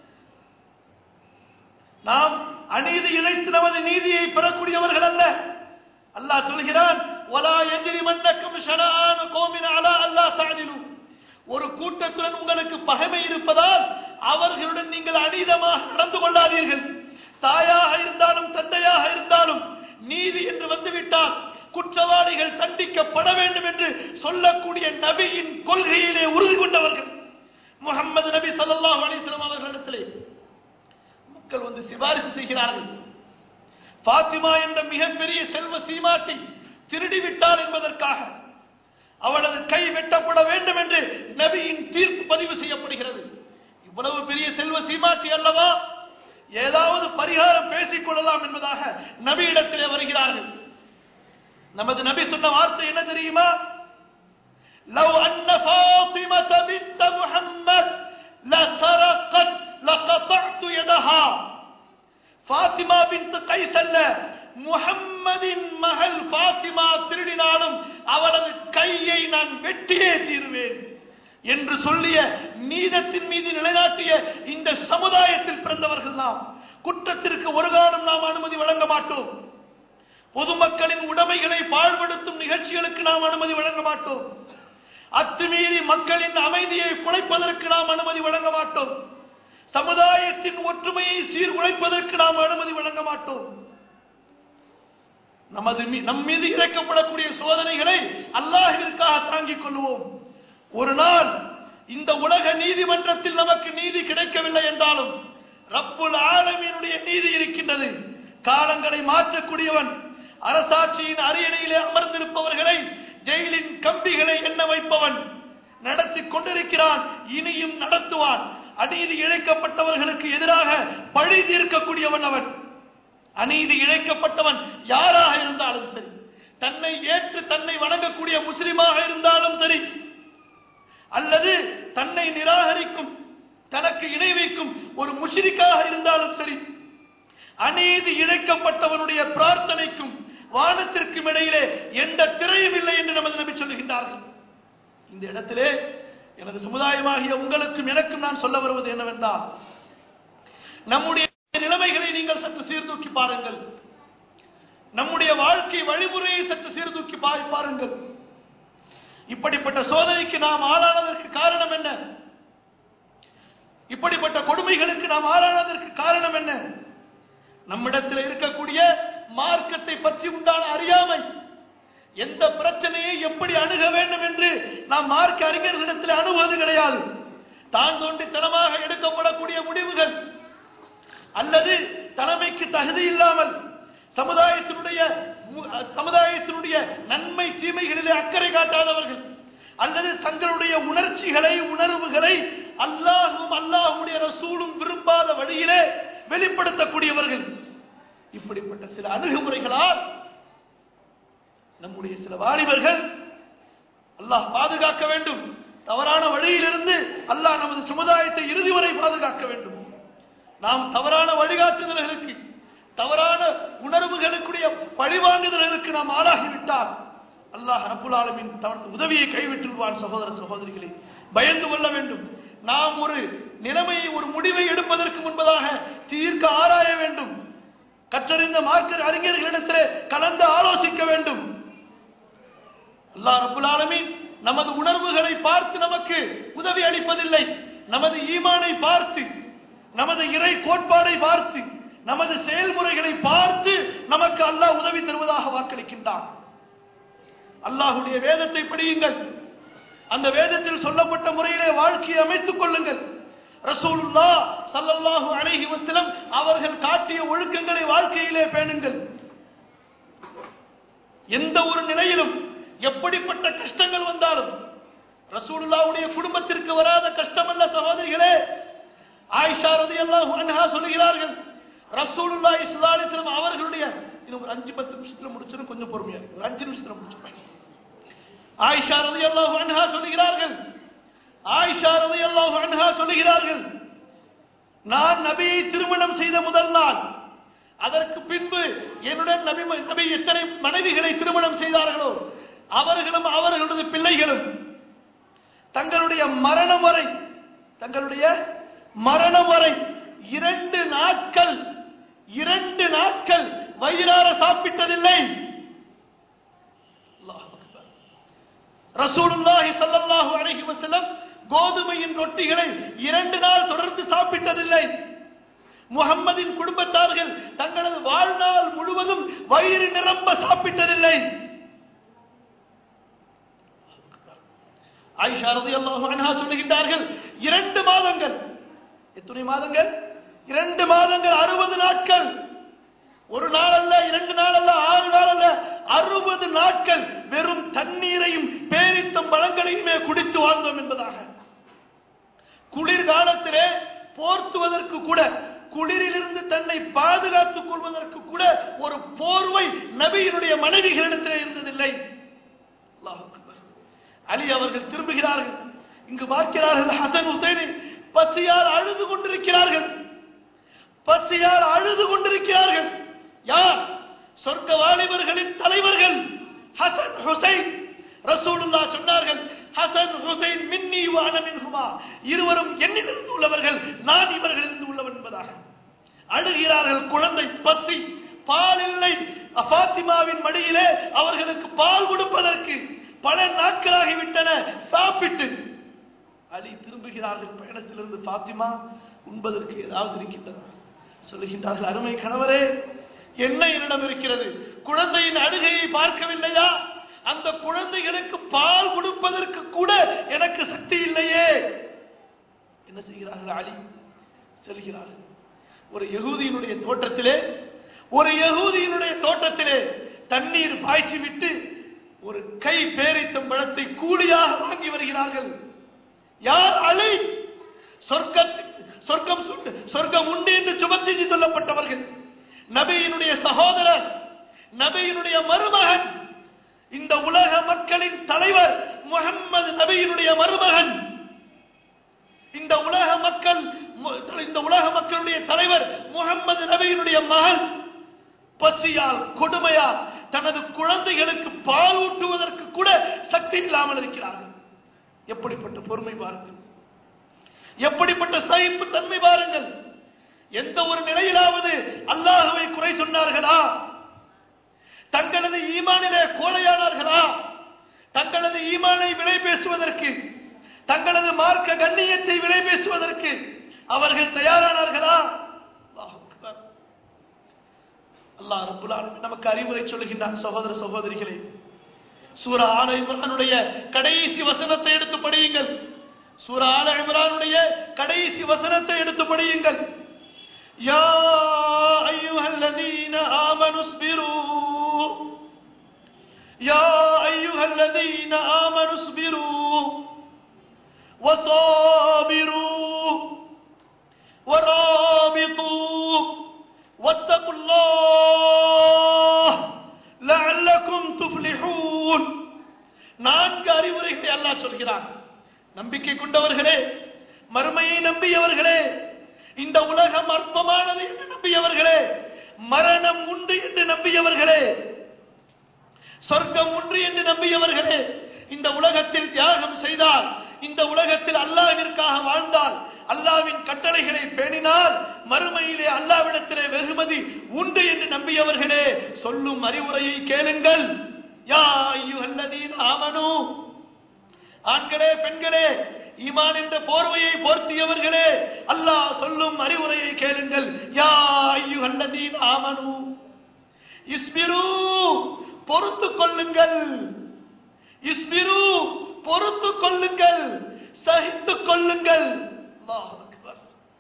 Speaker 1: நாம் அநீதி இழைத்து நமது நீதியை பெறக்கூடியவர்கள் அல்ல அல்லாஹ் சொல்கிறான் وَلَا يَجْرِمَنَّكُمْ شَنَآنُ قَوْمٍ عَلَىٰ أَلَّا تَعْدِلُوا ஒரு கூட்டத்துடன் உங்களுக்கு பகைமை இருப்பதால் அவர்களுடன் நீங்கள் அநீதமாக நடந்து கொள்ளாதீர்கள் தாயாக இருந்தாலும் தந்தையாக இருந்தாலும் நீதி என்று வந்துவிட்டால் குற்றவாளிகள் தண்டிக்கப்பட வேண்டும் என்று சொல்லக்கூடிய நபியின் கொள்கையிலே உறுதி கொண்டவர்கள் முகமது நபி ஸல்லல்லாஹு அலைஹி வஸல்லம் அவர்களிடத்திலே மக்கள் வந்து சிபாரிசு செய்கிறார்கள் பாத்திமா என்ற மிகப்பெரிய செல்வ சீமாட்டி திருடி விட்டார் என்பதற்காக அவளது கை வெட்டப்பட வேண்டும் என்று நபியின் தீர்ப்பு பதிவு செய்யப்படுகிறது இவ்வளவு பெரிய செல்வ சீமாட்டி அல்லவா ஏதாவது பரிகாரம் பேசிக் கொள்ளலாம் என்பதாக நபியிடத்திலே வருகிறார்கள் நமது நபி சொன்ன வார்த்தை என்ன தெரியுமா لو أن فاطمة بنت محمد لسرقت لقطعت يدها ஃபாத்திமா பின்த் கைஸ் அல்ல முஹம்மதின் மகள் ஃபாத்திமா திருடினாலும் அவளது கையை நான் வெட்டியே தீருவேன் என்று சொல்லிய நீதத்தின் மீது நிலைநாட்டிய இந்த சமுதாயத்தில் பிறந்தவர்கள் நாம் குற்றத்திற்கு ஒரு காலம் நாம் அனுமதி வழங்க மாட்டோம் பொதுமக்களின் உடைமைகளை பாழ்படுத்தும் நிகழ்ச்சிகளுக்கு நாம் அனுமதி வழங்க மாட்டோம் அத்துமீறி மக்களின் அமைதியை குலைப்பதற்கு நாம் அனுமதி வழங்க மாட்டோம் சமுதாயத்தின் ஒற்றுமையை சீர்குலைப்பதற்கு நாம் அனுமதி வழங்க மாட்டோம் நமது மீ- நம் மீது இறக்கப்படக்கூடிய சோதனைகளை அல்லாஹிற்காக தாங்கிக் கொள்வோம் ஒரு நாள் இந்த உலக நீதிமன்றத்தில் நமக்கு நீதி கிடைக்கவில்லை என்றாலும் ரப்புல் ஆலமீனுடைய நீதி இருக்கின்றது காலங்களை மாற்றக்கூடியவன் அரசாட்சியின் அரியணையிலே அமர்ந்திருப்பவர்களை ஜெயிலின் கம்பிகளை எண்ண வைப்பவன் நடத்தி கொண்டிருக்கிறான் இனியும் நடத்துவான் அநீதி இழைக்கப்பட்டவர்களுக்கு எதிராக பழி தீர்க்கக்கூடியவன் அவன் அநீதி இழைக்கப்பட்டவன் யாராக இருந்தாலும் சரி தன்னை ஏற்று தன்னை வணங்கக்கூடிய முஸ்லிமாக இருந்தாலும் சரி அல்லது தன்னை நிராகரிக்கும் தனக்கு இணை வைக்கும் ஒரு முஷிரிக்காக இருந்தாலும் சரி அநீதி இழைக்கப்பட்டவனுடைய பிரார்த்தனைக்கும் வானத்திற்கும் இடையிலே எந்த திரையும் இல்லை என்று நமது நபி சொல்லுகின்றார்கள் இந்த இடத்திலே எனது சமுதாயமாகிய உங்களுக்கும் எனக்கும் நான் சொல்ல வருவது என்னவென்றால் நம்முடைய நிலைமைகளை நீங்கள் சற்று சீர்தூக்கி பாருங்கள் நம்முடைய வாழ்க்கை வழிமுறையை சற்று சீர்தூக்கி பா- பாருங்கள் இப்படிப்பட்ட சோதனைக்கு நாம் ஆளானதற்கு காரணம் என்ன இப்படிப்பட்ட கொடுமைகளுக்கு நாம் ஆளானதற்கு காரணம் என்ன நம்மிடத்தில் இருக்கக்கூடிய மார்க்கத்தை பற்றி உண்டான அறியாமை எந்த பிரச்சனையை எப்படி அணுக வேண்டும் என்று நாம் மார்க்க அறிஞர்களிடத்தில் அணுகுவது கிடையாது தான் தோண்டித்தனமாக எடுக்கப்படக்கூடிய முடிவுகள் அல்லது தலைமைக்கு தகுதி இல்லாமல் சமுதாயத்தினுடைய மு- சமுதாயத்தினுடைய நன்மை தீமைகளிலே அக்கறை காட்டாதவர்கள் அல்லது தங்களுடைய உணர்ச்சிகளை உணர்வுகளை அல்லாஹும் அல்லாஹுடைய ரசூலும் விரும்பாத வழியிலே வெளிப்படுத்தக்கூடியவர்கள் இப்படிப்பட்ட சில அணுகுமுறைகளால் நம்முடைய சில வாலிபர்கள் அல்லாஹ் பாதுகாக்க வேண்டும் தவறான வழியிலிருந்து அல்லாஹ் நமது சமுதாயத்தை இறுதி வரை பாதுகாக்க வேண்டும் நாம் தவறான வழிகாட்டுதல்களுக்கு தவறான உணர்வுகளுக்குடைய பழிவாங்குதல்களுக்கு நாம் ஆளாகிவிட்டால் அல்லாஹ் ரப்புல் ஆலமீன் தன் உதவியை கைவிட்டு விடுவான் சகோதர சகோதரிகளே பயந்து கொள்ள வேண்டும் நாம் ஒரு நிலைமையை ஒரு முடிவை எடுப்பதற்கு முன்பதாக தீர்க்க ஆராய வேண்டும் கற்றறிந்த மார்க்க அறிஞர்களிடத்திலே கலந்து ஆலோசிக்க வேண்டும் அல்லாஹ் ரப்புல் ஆலமீன் நமது உணர்வுகளை பார்த்து நமக்கு உதவி அளிப்பதில்லை நமது ஈமானை பார்த்து நமது இறை கோட்பாடை பார்த்து நமது செயல்முறைகளை பார்த்து நமக்கு அல்லாஹ் உதவி தருவதாக வாக்களிக்கின்றான் அல்லாஹுடைய வேதத்தை படியுங்கள் அந்த வேதத்தில் சொல்லப்பட்ட முறையிலே வாழ்க்கையை அமைத்துக் கொள்ளுங்கள் ரசூலுல்லா ஸல்லல்லாஹு அலைஹி வஸல்லம் அவர்கள் காட்டிய ஒழுக்கங்களை வாழ்க்கையிலே பேணுங்கள் எந்த ஒரு நிலையிலும் எப்படிப்பட்ட கஷ்டங்கள் வந்தாலும் ரசூலுல்லாவுடைய குடும்பத்திற்கு வராத கஷ்டம் அல்ல சகோதரிகளே ஆயிஷா ரலியல்லாஹு அன்ஹா சொல்லுகிறார்கள் ரசூலுல்லாஹி ஸல்லல்லாஹு அலைஹி வஸல்லம் அவர்களுடைய இது ஒரு அஞ்சு பத்து நிமிஷத்துல முடிச்சிடும் கொஞ்சம் பொறுமையா இருக்கு. ஒரு அஞ்சு நிமிஷத்துல முடிச்சிருப்பேன் ஆயிஷா ரலியல்லாஹு அன்ஹா சொல்லுகிறார்கள் ஆயிஷா ரலியல்லாஹு அன்ஹா சொல்லுகிறார்கள் நான் நபியை திருமணம் செய்த முதல் நாள் அதற்கு பின்பு என்னுடன் நபி நபி எத்தனை மனைவிகளை திருமணம் செய்தார்களோ அவர்களும் அவர்களது பிள்ளைகளும்
Speaker 3: தங்களுடைய மரணம் வரை தங்களுடைய மரணம் வரை இரண்டு நாட்கள் இரண்டு நாட்கள் வயிறார சாப்பிட்டதில்லை அல்லாஹ் அக்பர். ரசூலுல்லாஹி ஸல்லல்லாஹு அலைஹி வஸல்லம் கோதுமையின் ரொட்டிகளை இரண்டு நாள் தொடர்ந்து சாப்பிட்டதில்லை முகம்மதின் குடும்பத்தார்கள் தங்களது வாழ்நாள் முழுவதும் வயிறு நிரம்ப சாப்பிட்டதில்லை ஆயிஷா ரலியல்லாஹு அன்ஹா சொல்லுகின்றார்கள் இரண்டு மாதங்கள் எத்தனை மாதங்கள் இரண்டு மாதங்கள் அறுபது நாட்கள் ஒரு நாள் அல்ல இரண்டு நாள் அல்ல ஆறு நாள் அல்ல அறுபது நாட்கள் வெறும் தண்ணீரையும் பேரித்தம் பழங்களையுமே குடித்து வாழ்ந்தோம் என்பதாக குளிர்காலத்திலே போர்த்துவதற்கு கூட குளிரிலிருந்து தன்னை பாதுகாத்துக் கொள்வதற்கு கூட ஒரு போர்வை நபியினுடைய மனைவிகளிடத்திலே இருந்ததில்லை அல்லாஹ் அக்பர். அலி அவர்கள் திரும்புகிறார்கள் இங்கு பார்க்கிறார்கள் ஹசன் ஹுசைனை பசியால் அழுது கொண்டிருக்கிறார்கள் பசியால் அழுது கொண்டிருக்கிறார்கள் யார் சொர்க்க வாலிபர்களின் தலைவர்கள் ஹசன் ஹுசைன் ரசூலுல்லா சொன்னார்கள் ஹசன் ஹுசைன் மின்னி வான மின்ஹுமா இருவரும் என்னிலிருந்து உள்ளவர்கள் நான் இவர்களிலிருந்து உள்ளவன் என்பதாக அழுகிறார்கள் குழந்தை பசி பால் இல்லை பாத்திமாவின் மடியிலே அவர்களுக்கு பால் கொடுப்பதற்கு பல நாட்களாகிவிட்டன சாப்பிட்டு அலி திரும்புகிறார்கள் பயணத்திலிருந்து பாத்திமா உண்பதற்கு ஏதாவது இருக்கின்றன சொல்லுகின்றார்கள் அருமை கணவரே என்ன என்னிடம் இருக்கிறது குழந்தையின் அழுகையை பார்க்கவில்லையா அந்த குழந்தைகளுக்கு பால் கொடுப்பதற்கு கூட எனக்கு சக்தி இல்லையே என்ன செய்கிறார்கள் அலி செல்கிறார்கள் ஒரு யகூதியினுடைய தோட்டத்திலே ஒரு யகூதியினுடைய தோட்டத்திலே தண்ணீர் பாய்ச்சி விட்டு ஒரு கை பேரித்தம் பழத்தை கூலியாக வாங்கி வருகிறார்கள் யார் அலை சொர்க்கத்தில் சொர்க்கம் சுண்டு- சொர்க்கம் உண்டு என்று சுபம் செய்து சொல்லப்பட்டவர்கள் நபியினுடைய சகோதரர் நபியினுடைய மருமகன் இந்த உலக மக்களின் தலைவர் முகம்மது நபியினுடைய மருமகன் இந்த உலக மக்கள் மு- இந்த உலக மக்களுடைய தலைவர் முகம்மது நபியினுடைய மகள் பசியால் கொடுமையால் தனது குழந்தைகளுக்கு பால் ஊட்டுவதற்கு கூட சக்தி இல்லாமல் இருக்கிறார்கள் எப்படிப்பட்ட பொறுமை பாருங்கள் எப்படிப்பட்ட சகிப்பு தன்மை பாருங்கள் எந்த ஒரு நிலையிலாவது அல்லாஹுவை குறை சொன்னார்களா தங்களது ஈமானிலே கோழையானார்களா தங்களது ஈமானை விலை பேசுவதற்கு தங்களது மார்க்க கண்ணியத்தை விலை பேசுவதற்கு அவர்கள் தயாரானார்களா அல்லாஹ் அக்பர். அல்லாஹ் ரப்புல் ஆலமீன் நமக்கு அறிவுரை சொல்லுகின்றான் சகோதர சகோதரிகளே சூரா ஆல இம்ரானுடைய கடைசி வசனத்தை எடுத்து படியுங்கள் சூரா ஆல இம்ரானுடைய கடைசி வசனத்தை எடுத்து படியுங்கள் யா அய்யுஹல்லதீன ஆமனு ஸ்பிரு யா அய்யுஹல்லதீன ஆமனு ஸ்பிரு وصابروا ورابطوا واتقوا الله لعلكم تفلحون நான்கு அறிவுரைகளை அல்லாஹ் சொல்கிறான் நம்பிக்கை கொண்டவர்களே மறுமையை நம்பியவர்களே இந்த உலகம் அற்பமானது என்று நம்பியவர்களே மரணம் உண்டு என்று நம்பியவர்களே சொர்க்கம் ஒன்று என்று நம்பியவர்களே இந்த உலகத்தில் தியாகம் செய்தால் இந்த உலகத்தில் அல்லாவிற்காக வாழ்ந்தால் அல்லாவின் கட்டளைகளை பேணினால் மறுமையிலே அல்லாவிடத்திலே வெகுமதி உண்டு என்று நம்பியவர்களே சொல்லும் அறிவுரையை கேளுங்கள் யா ஐயுஹல்லதீன ஆமனு ஆண்களே பெண்களே ஈமான் என்ற போர்வையை போர்த்தியவர்களே அல்லாஹ் சொல்லும் அறிவுரையை கேளுங்கள் யா ஐயுஹல்லதீன ஆமனு இஸ்பிரு பொறுத்துக் கொள்ளுங்கள் இஸ்பிரு பொறுத்துக் கொள்ளுங்கள் சகித்துக் கொள்ளுங்கள் அல்லாஹ் அக்பர்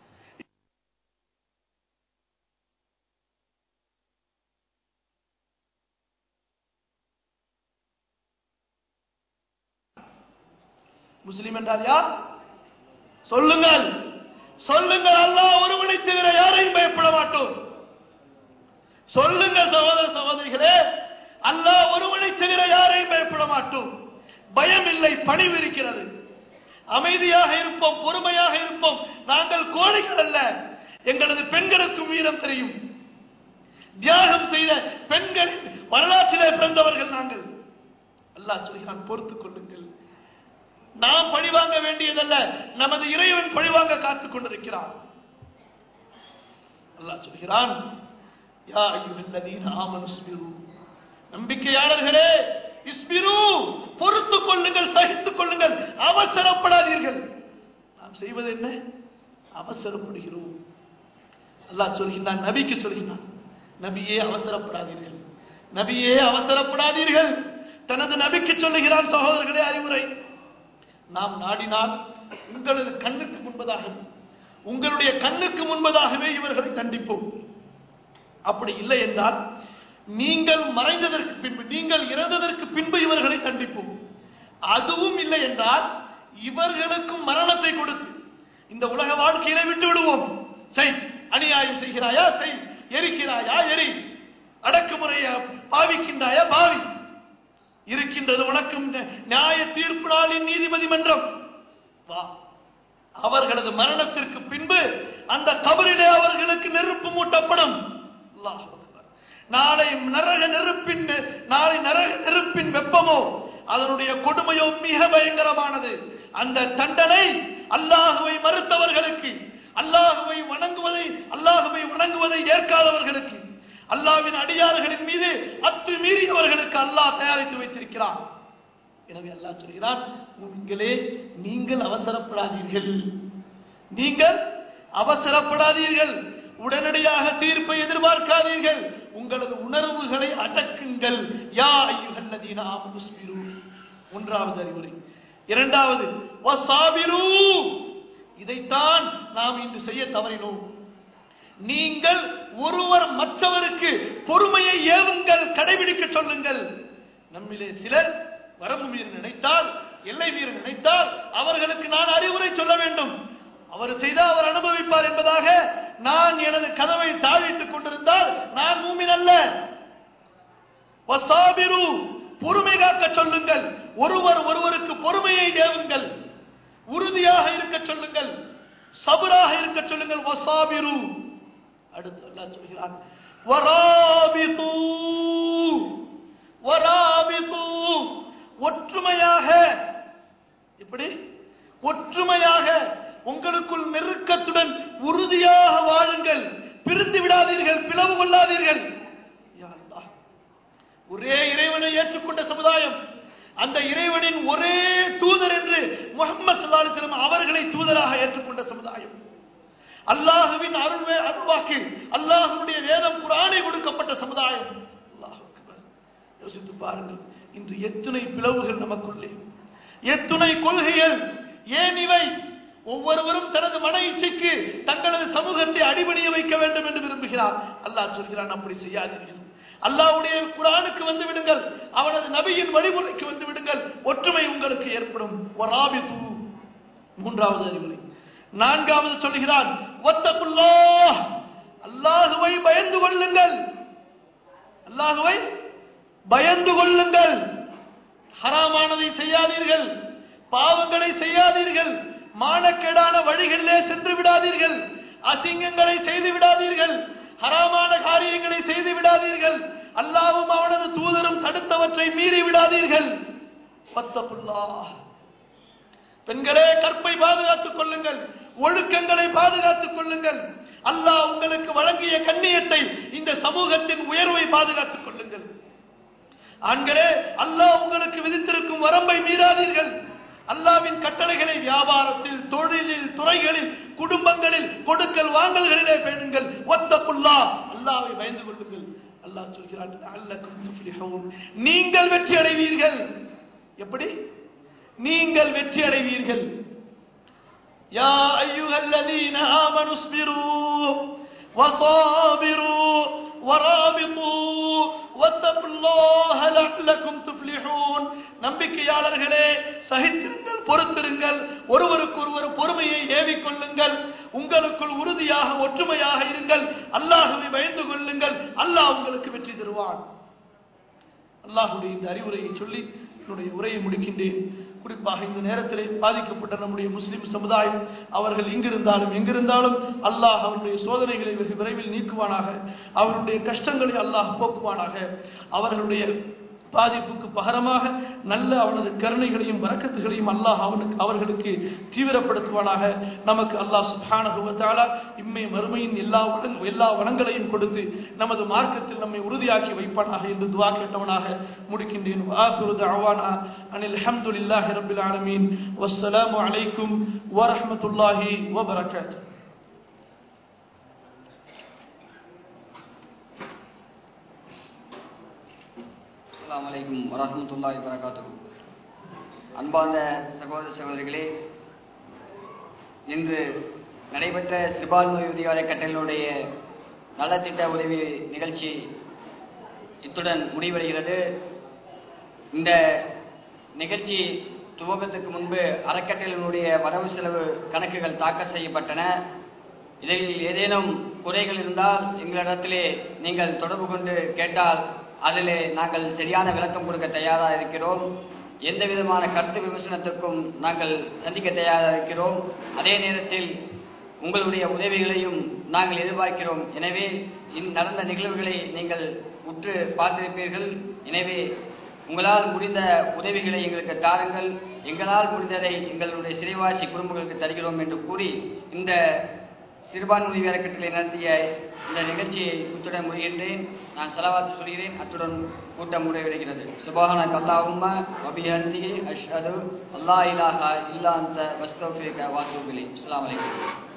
Speaker 3: முஸ்லிம் என்றால் யார் சொல்லுங்கள் சொல்லுங்கள் அல்லாஹ் ஒருவனை தவிர யாரையும் பயப்பட மாட்டோம் சொல்லுங்க சகோதர சகோதரிகளே அல்லாஹ் ஒருவனை தவிர யாரையும் பயப்பட மாட்டோம் பயம் இல்லை பணிவு இருக்கிறது அமைதியாக இருப்போம் பொறுமையாக இருப்போம் நாங்கள் கோழைகள் அல்ல எங்களது பெண்களுக்கும் வீரம் தெரியும் தியாகம் செய்த பெண்களின் வரலாற்றிலே பிறந்தவர்கள் நாங்கள் அல்லாஹ் சொல்கிறான் பொறுத்துக் கொள்ளுங்கள் நாம் பழிவாங்க வேண்டியதல்ல நமது இறைவன் பழிவாங்க காத்துக் கொண்டிருக்கிறான் அல்லாஹ் சொல்கிறான் யா அய்யுஹல்லதீன ஆமனு இஸ்பிரு நம்பிக்கையாளர்களே இஸ்பிரு பொறுத்துக் கொள்ளுங்கள் சகித்துக் கொள்ளுங்கள் அவசரப்படாதீர்கள் நாம் செய்வது என்ன அவசரப்படுகிறோம் அல்லாஹ் சொல்கிறான் நபிக்கு சொல்கிறான் நபியே அவசரப்படாதீர்கள் நபியே அவசரப்படாதீர்கள் தனது நபிக்கு சொல்லுகிறான் சகோதரர்களே அறிவுரை நாம் நாடினால் உங்களது கண்ணுக்கு முன்பதாக உங்களுடைய கண்ணுக்கு முன்பதாகவே இவர்களை தண்டிப்போம் அப்படி இல்லை என்றால் நீங்கள் மறைந்ததற்கு பின்பு நீங்கள் இறந்ததற்கு பின்பு இவர்களை தண்டிப்போம் அதுவும் இல்லை என்றால் இவர்களுக்கும் மரணத்தை கொடுத்து இந்த உலக வாழ்க்கையில விட்டு விடுவோம் செய் அநியாயம் செய்கிறாயா செய் எரிக்கிறாயா எரி அடக்குமுறைய பாவிக்கின்றாயா பாவி இருக்கின்றது உனக்கும் நியாய தீர்ப்பு நாளின் நீதிபதி மன்றம் வா அவர்களது மரணத்திற்கு பின்பு அந்த கபரிலே அவர்களுக்கு நெருப்பு மூட்டப்படும் அல்லாஹ் அக்பர். நாளை நரக நெருப்பின் நாளை நரக நெருப்பின் வெப்பமோ அதனுடைய கொடுமையோ மிக பயங்கரமானது அந்த தண்டனை அல்லாஹுவை மறுத்தவர்களுக்கு அல்லாஹுவை வணங்குவதை அல்லாஹுவை வணங்குவதை ஏற்காதவர்களுக்கு அல்லாஹ்வின் அடியார்களின் மீது அத்து மீறியவர்களுக்கு அல்லாஹ் தயாரித்து வைத்திருக்கிறான் எனவே அல்லாஹ் சொல்கிறான் உங்களே நீங்கள் அவசரப்படாதீர்கள் நீங்கள் அவசரப்படாதீர்கள் உடனடியாக தீர்ப்பை எதிர்பார்க்காதீர்கள் உங்களது உணர்வுகளை அடக்குங்கள் யா ஐயுகல்லதீன ஆமனு ஸ்பிரு ஒன்றாவது அறிவுரை இரண்டாவது வசாபிரு இதைத்தான் நாம் இன்று செய்ய தவறினோம் நீங்கள் ஒருவர் மற்றவருக்கு பொறுமையை ஏவுங்கள் கடைபிடிக்க சொல்லுங்கள் நம்மிலே சிலர் வரம்பு மீறி நினைத்தால் எல்லை மீறி நினைத்தால் அவர்களுக்கு நான் அறிவுரை சொல்ல வேண்டும் அவர் செய்தால் அவர் அனுபவிப்பார் என்பதாக நான் எனது கதவை தாழிட்டுக் கொண்டிருந்தால் நான் மூமின் அல்ல வசாபிரு பொறுமை காக்க சொல்லுங்கள் ஒருவர் ஒருவருக்கு பொறுமையை ஏவுங்கள் உறுதியாக இருக்க சொல்லுங்கள் சபராக இருக்க சொல்லுங்கள் வசாபிரு அடுத்து அல்லாஹ் சொல்கிறான் வராபிது வராபிது ஒற்றுமையாக இப்படி ஒற்றுமையாக உங்களுக்குள் நெருக்கத்துடன் உறுதியாக வாழுங்கள் பிரிந்து விடாதீர்கள் பிளவு கொள்ளாதீர்கள் யா அல்லாஹ். ஒரே இறைவனை ஏற்றுக்கொண்ட சமுதாயம் அந்த இறைவனின் ஒரே தூதர் என்று முகமது சல்லாஹிஸ்லம் அவர்களை தூதராக ஏற்றுக்கொண்ட சமுதாயம் அல்லாஹுவின் அருள் அருள்வாக்கு அல்லாஹுடைய வேதம் குரானை கொடுக்கப்பட்ட சமுதாயம் அல்லாஹ் அக்பர். யோசித்து பாருங்கள் இன்று எத்தனை பிளவுகள் நமக்குள்ளே எத்துணை கொள்கைகள் ஏன் இவை ஒவ்வொருவரும் தனது மன இச்சைக்கு தங்களது சமூகத்தை அடிபணிய வைக்க வேண்டும் என்று விரும்புகிறார் அல்லாஹ் சொல்கிறான் அப்படி செய்யாதீர்கள் அல்லாஹ்வுடைய குரானுக்கு வந்து விடுங்கள் அவனது நபியின் வழிமுறைக்கு வந்து விடுங்கள் ஒற்றுமை உங்களுக்கு ஏற்படும் வராபிது மூன்றாவது அறிவுரை நான்காவது சொல்கிறான் ஒத்தகுல்லாஹ் அல்லாஹுவை பயந்து கொள்ளுங்கள் அல்லாஹுவை பயந்து கொள்ளுங்கள் ஹராமானதை செய்யாதீர்கள் பாவங்களை செய்யாதீர்கள் மானக்கேடான வழிகளிலே சென்று விடாதீர்கள் அசிங்கங்களை செய்து விடாதீர்கள் ஹராமான காரியங்களை செய்து விடாதீர்கள் அல்லாவும் அவனது தூதரும் தடுத்தவற்றை மீறி விடாதீர்கள் வத்தகுல்லாஹ் பெண்களே கற்பை பாதுகாத்துக் கொள்ளுங்கள் ஒழுக்கங்களை பாதுகாத்துக் கொள்ளுங்கள் அல்லாஹ் உங்களுக்கு வழங்கிய கண்ணியத்தை இந்த சமூகத்தின் உயர்வை பாதுகாத்துக் கொள்ளுங்கள் ஆண்களே அல்லாஹ் உங்களுக்கு விதித்திருக்கும் வரம்பை மீறாதீர்கள் அல்லாவின் கட்டளைகளை வியாபாரத்தில் தொழிலில் துறைகளில் குடும்பங்களில் கொடுக்கல் வாங்கல்களிலே பேணுங்கள் ஒத்தப்புல்லா அல்லாவை பயந்து கொள்ளுங்கள் அல்லாஹ் சொல்கிறான் "லஅல்லக்கும் துஃப்லிஹூன்." நீங்கள் வெற்றி அடைவீர்கள் எப்படி நீங்கள் வெற்றி அடைவீர்கள் يا أيها الذين آمنوا اصبروا وصابروا ورابطوا واتقوا الله لعلكم تفلحون நம்பிக்கையாளர்களே சகித்திருங்கள் பொறுத்திருங்கள் ஒருவருக்கு ஒருவர் பொறுமையை ஏவிக்கொள்ளுங்கள் உங்களுக்குள் உறுதியாக ஒற்றுமையாக இருங்கள் அல்லாஹுவை பயந்து கொள்ளுங்கள் அல்லாஹ் உங்களுக்கு வெற்றி தருவான் அல்லாஹுடைய இந்த அறிவுரையை சொல்லி என்னுடைய உரையை முடிக்கின்றேன் குறிப்பாக இந்த நேரத்திலே பாதிக்கப்பட்ட நம்முடைய முஸ்லிம் சமுதாயம் அவர்கள் இங்கிருந்தாலும் எங்கிருந்தாலும் அல்லாஹ் அவருடைய சோதனைகளை வெகு விரைவில் நீக்குவானாக அவருடைய கஷ்டங்களை அல்லாஹ் போக்குவானாக அவர்களுடைய பாதிப்புக்கு பகரமாக நல்ல அவனது கருணைகளையும் வரக்கத்துகளையும் அல்லாஹ் அவனுக்கு அவர்களுக்கு தீவிரப்படுத்துவானாக நமக்கு அல்லாஹ் சுப்ஹானஹு வ தஆலா இம்மை மறுமையின் எல்லா வளங் எல்லா வளங்களையும் கொடுத்து நமது மார்க்கத்தில் நம்மை உறுதியாக்கி வைப்பானாக என்று துஆ கேட்டவனாக முடிக்கின்றேன் ஆஃபிரு தஅவானா அனில் ஹம்துலில்லாஹி ரப்பில் ஆலமீன் வஸ்ஸலாமு அலைக்கும் வரஹ்மத்துல்லாஹி வ பரகாத்துஹு
Speaker 4: அஸ்ஸலாமு அலைக்கும் வரஹ்மத்துல்லாஹி வரகாத்துஹு அன்பார்ந்த சகோதர சகோதரிகளே இன்று நடைபெற்ற சிறுபான்மை உதவி கட்டளையுடைய நலத்திட்ட உதவி நிகழ்ச்சி இத்துடன் முடிவடைகிறது இந்த நிகழ்ச்சி துவக்கத்துக்கு முன்பு அறக்கட்டளையினுடைய வரவு செலவு கணக்குகள் தாக்கல் செய்யப்பட்டன இதில் ஏதேனும் குறைகள் இருந்தால் எங்களிடத்திலே நீங்கள் தொடர்பு கொண்டு கேட்டால் அதிலே நாங்கள் சரியான விளக்கம் கொடுக்க தயாராக இருக்கிறோம் எந்த விதமான கருத்து விமர்சனத்திற்கும் நாங்கள் சந்திக்க தயாராக இருக்கிறோம் அதே நேரத்தில் உங்களுடைய உதவிகளையும் நாங்கள் எதிர்பார்க்கிறோம் எனவே இந்த நடந்த நிகழ்வுகளை நீங்கள் உற்று பார்த்திருப்பீர்கள் எனவே உங்களால் முடிந்த உதவிகளை எங்களுக்கு தாருங்கள் எங்களால் முடிந்ததை எங்களுடைய சிறைவாசி குடும்பங்களுக்கு தருகிறோம் என்று கூறி இந்த சிறுபான்மை அறக்கட்டளை நடத்திய இந்த நிகழ்ச்சியை இத்துடன் முடிகின்றேன் நான் செலவாத்து சொல்கிறேன் அத்துடன் கூட்டம் முடிவடைகிறது சுபான கல்லாவும்ம வபிஹந்தி அஷ்ஹது அல்லா இலாஹா இல்லா அந்த வஸ்தோஃபிக வாசூபிலி அஸ்ஸலாமு அலைக்கும்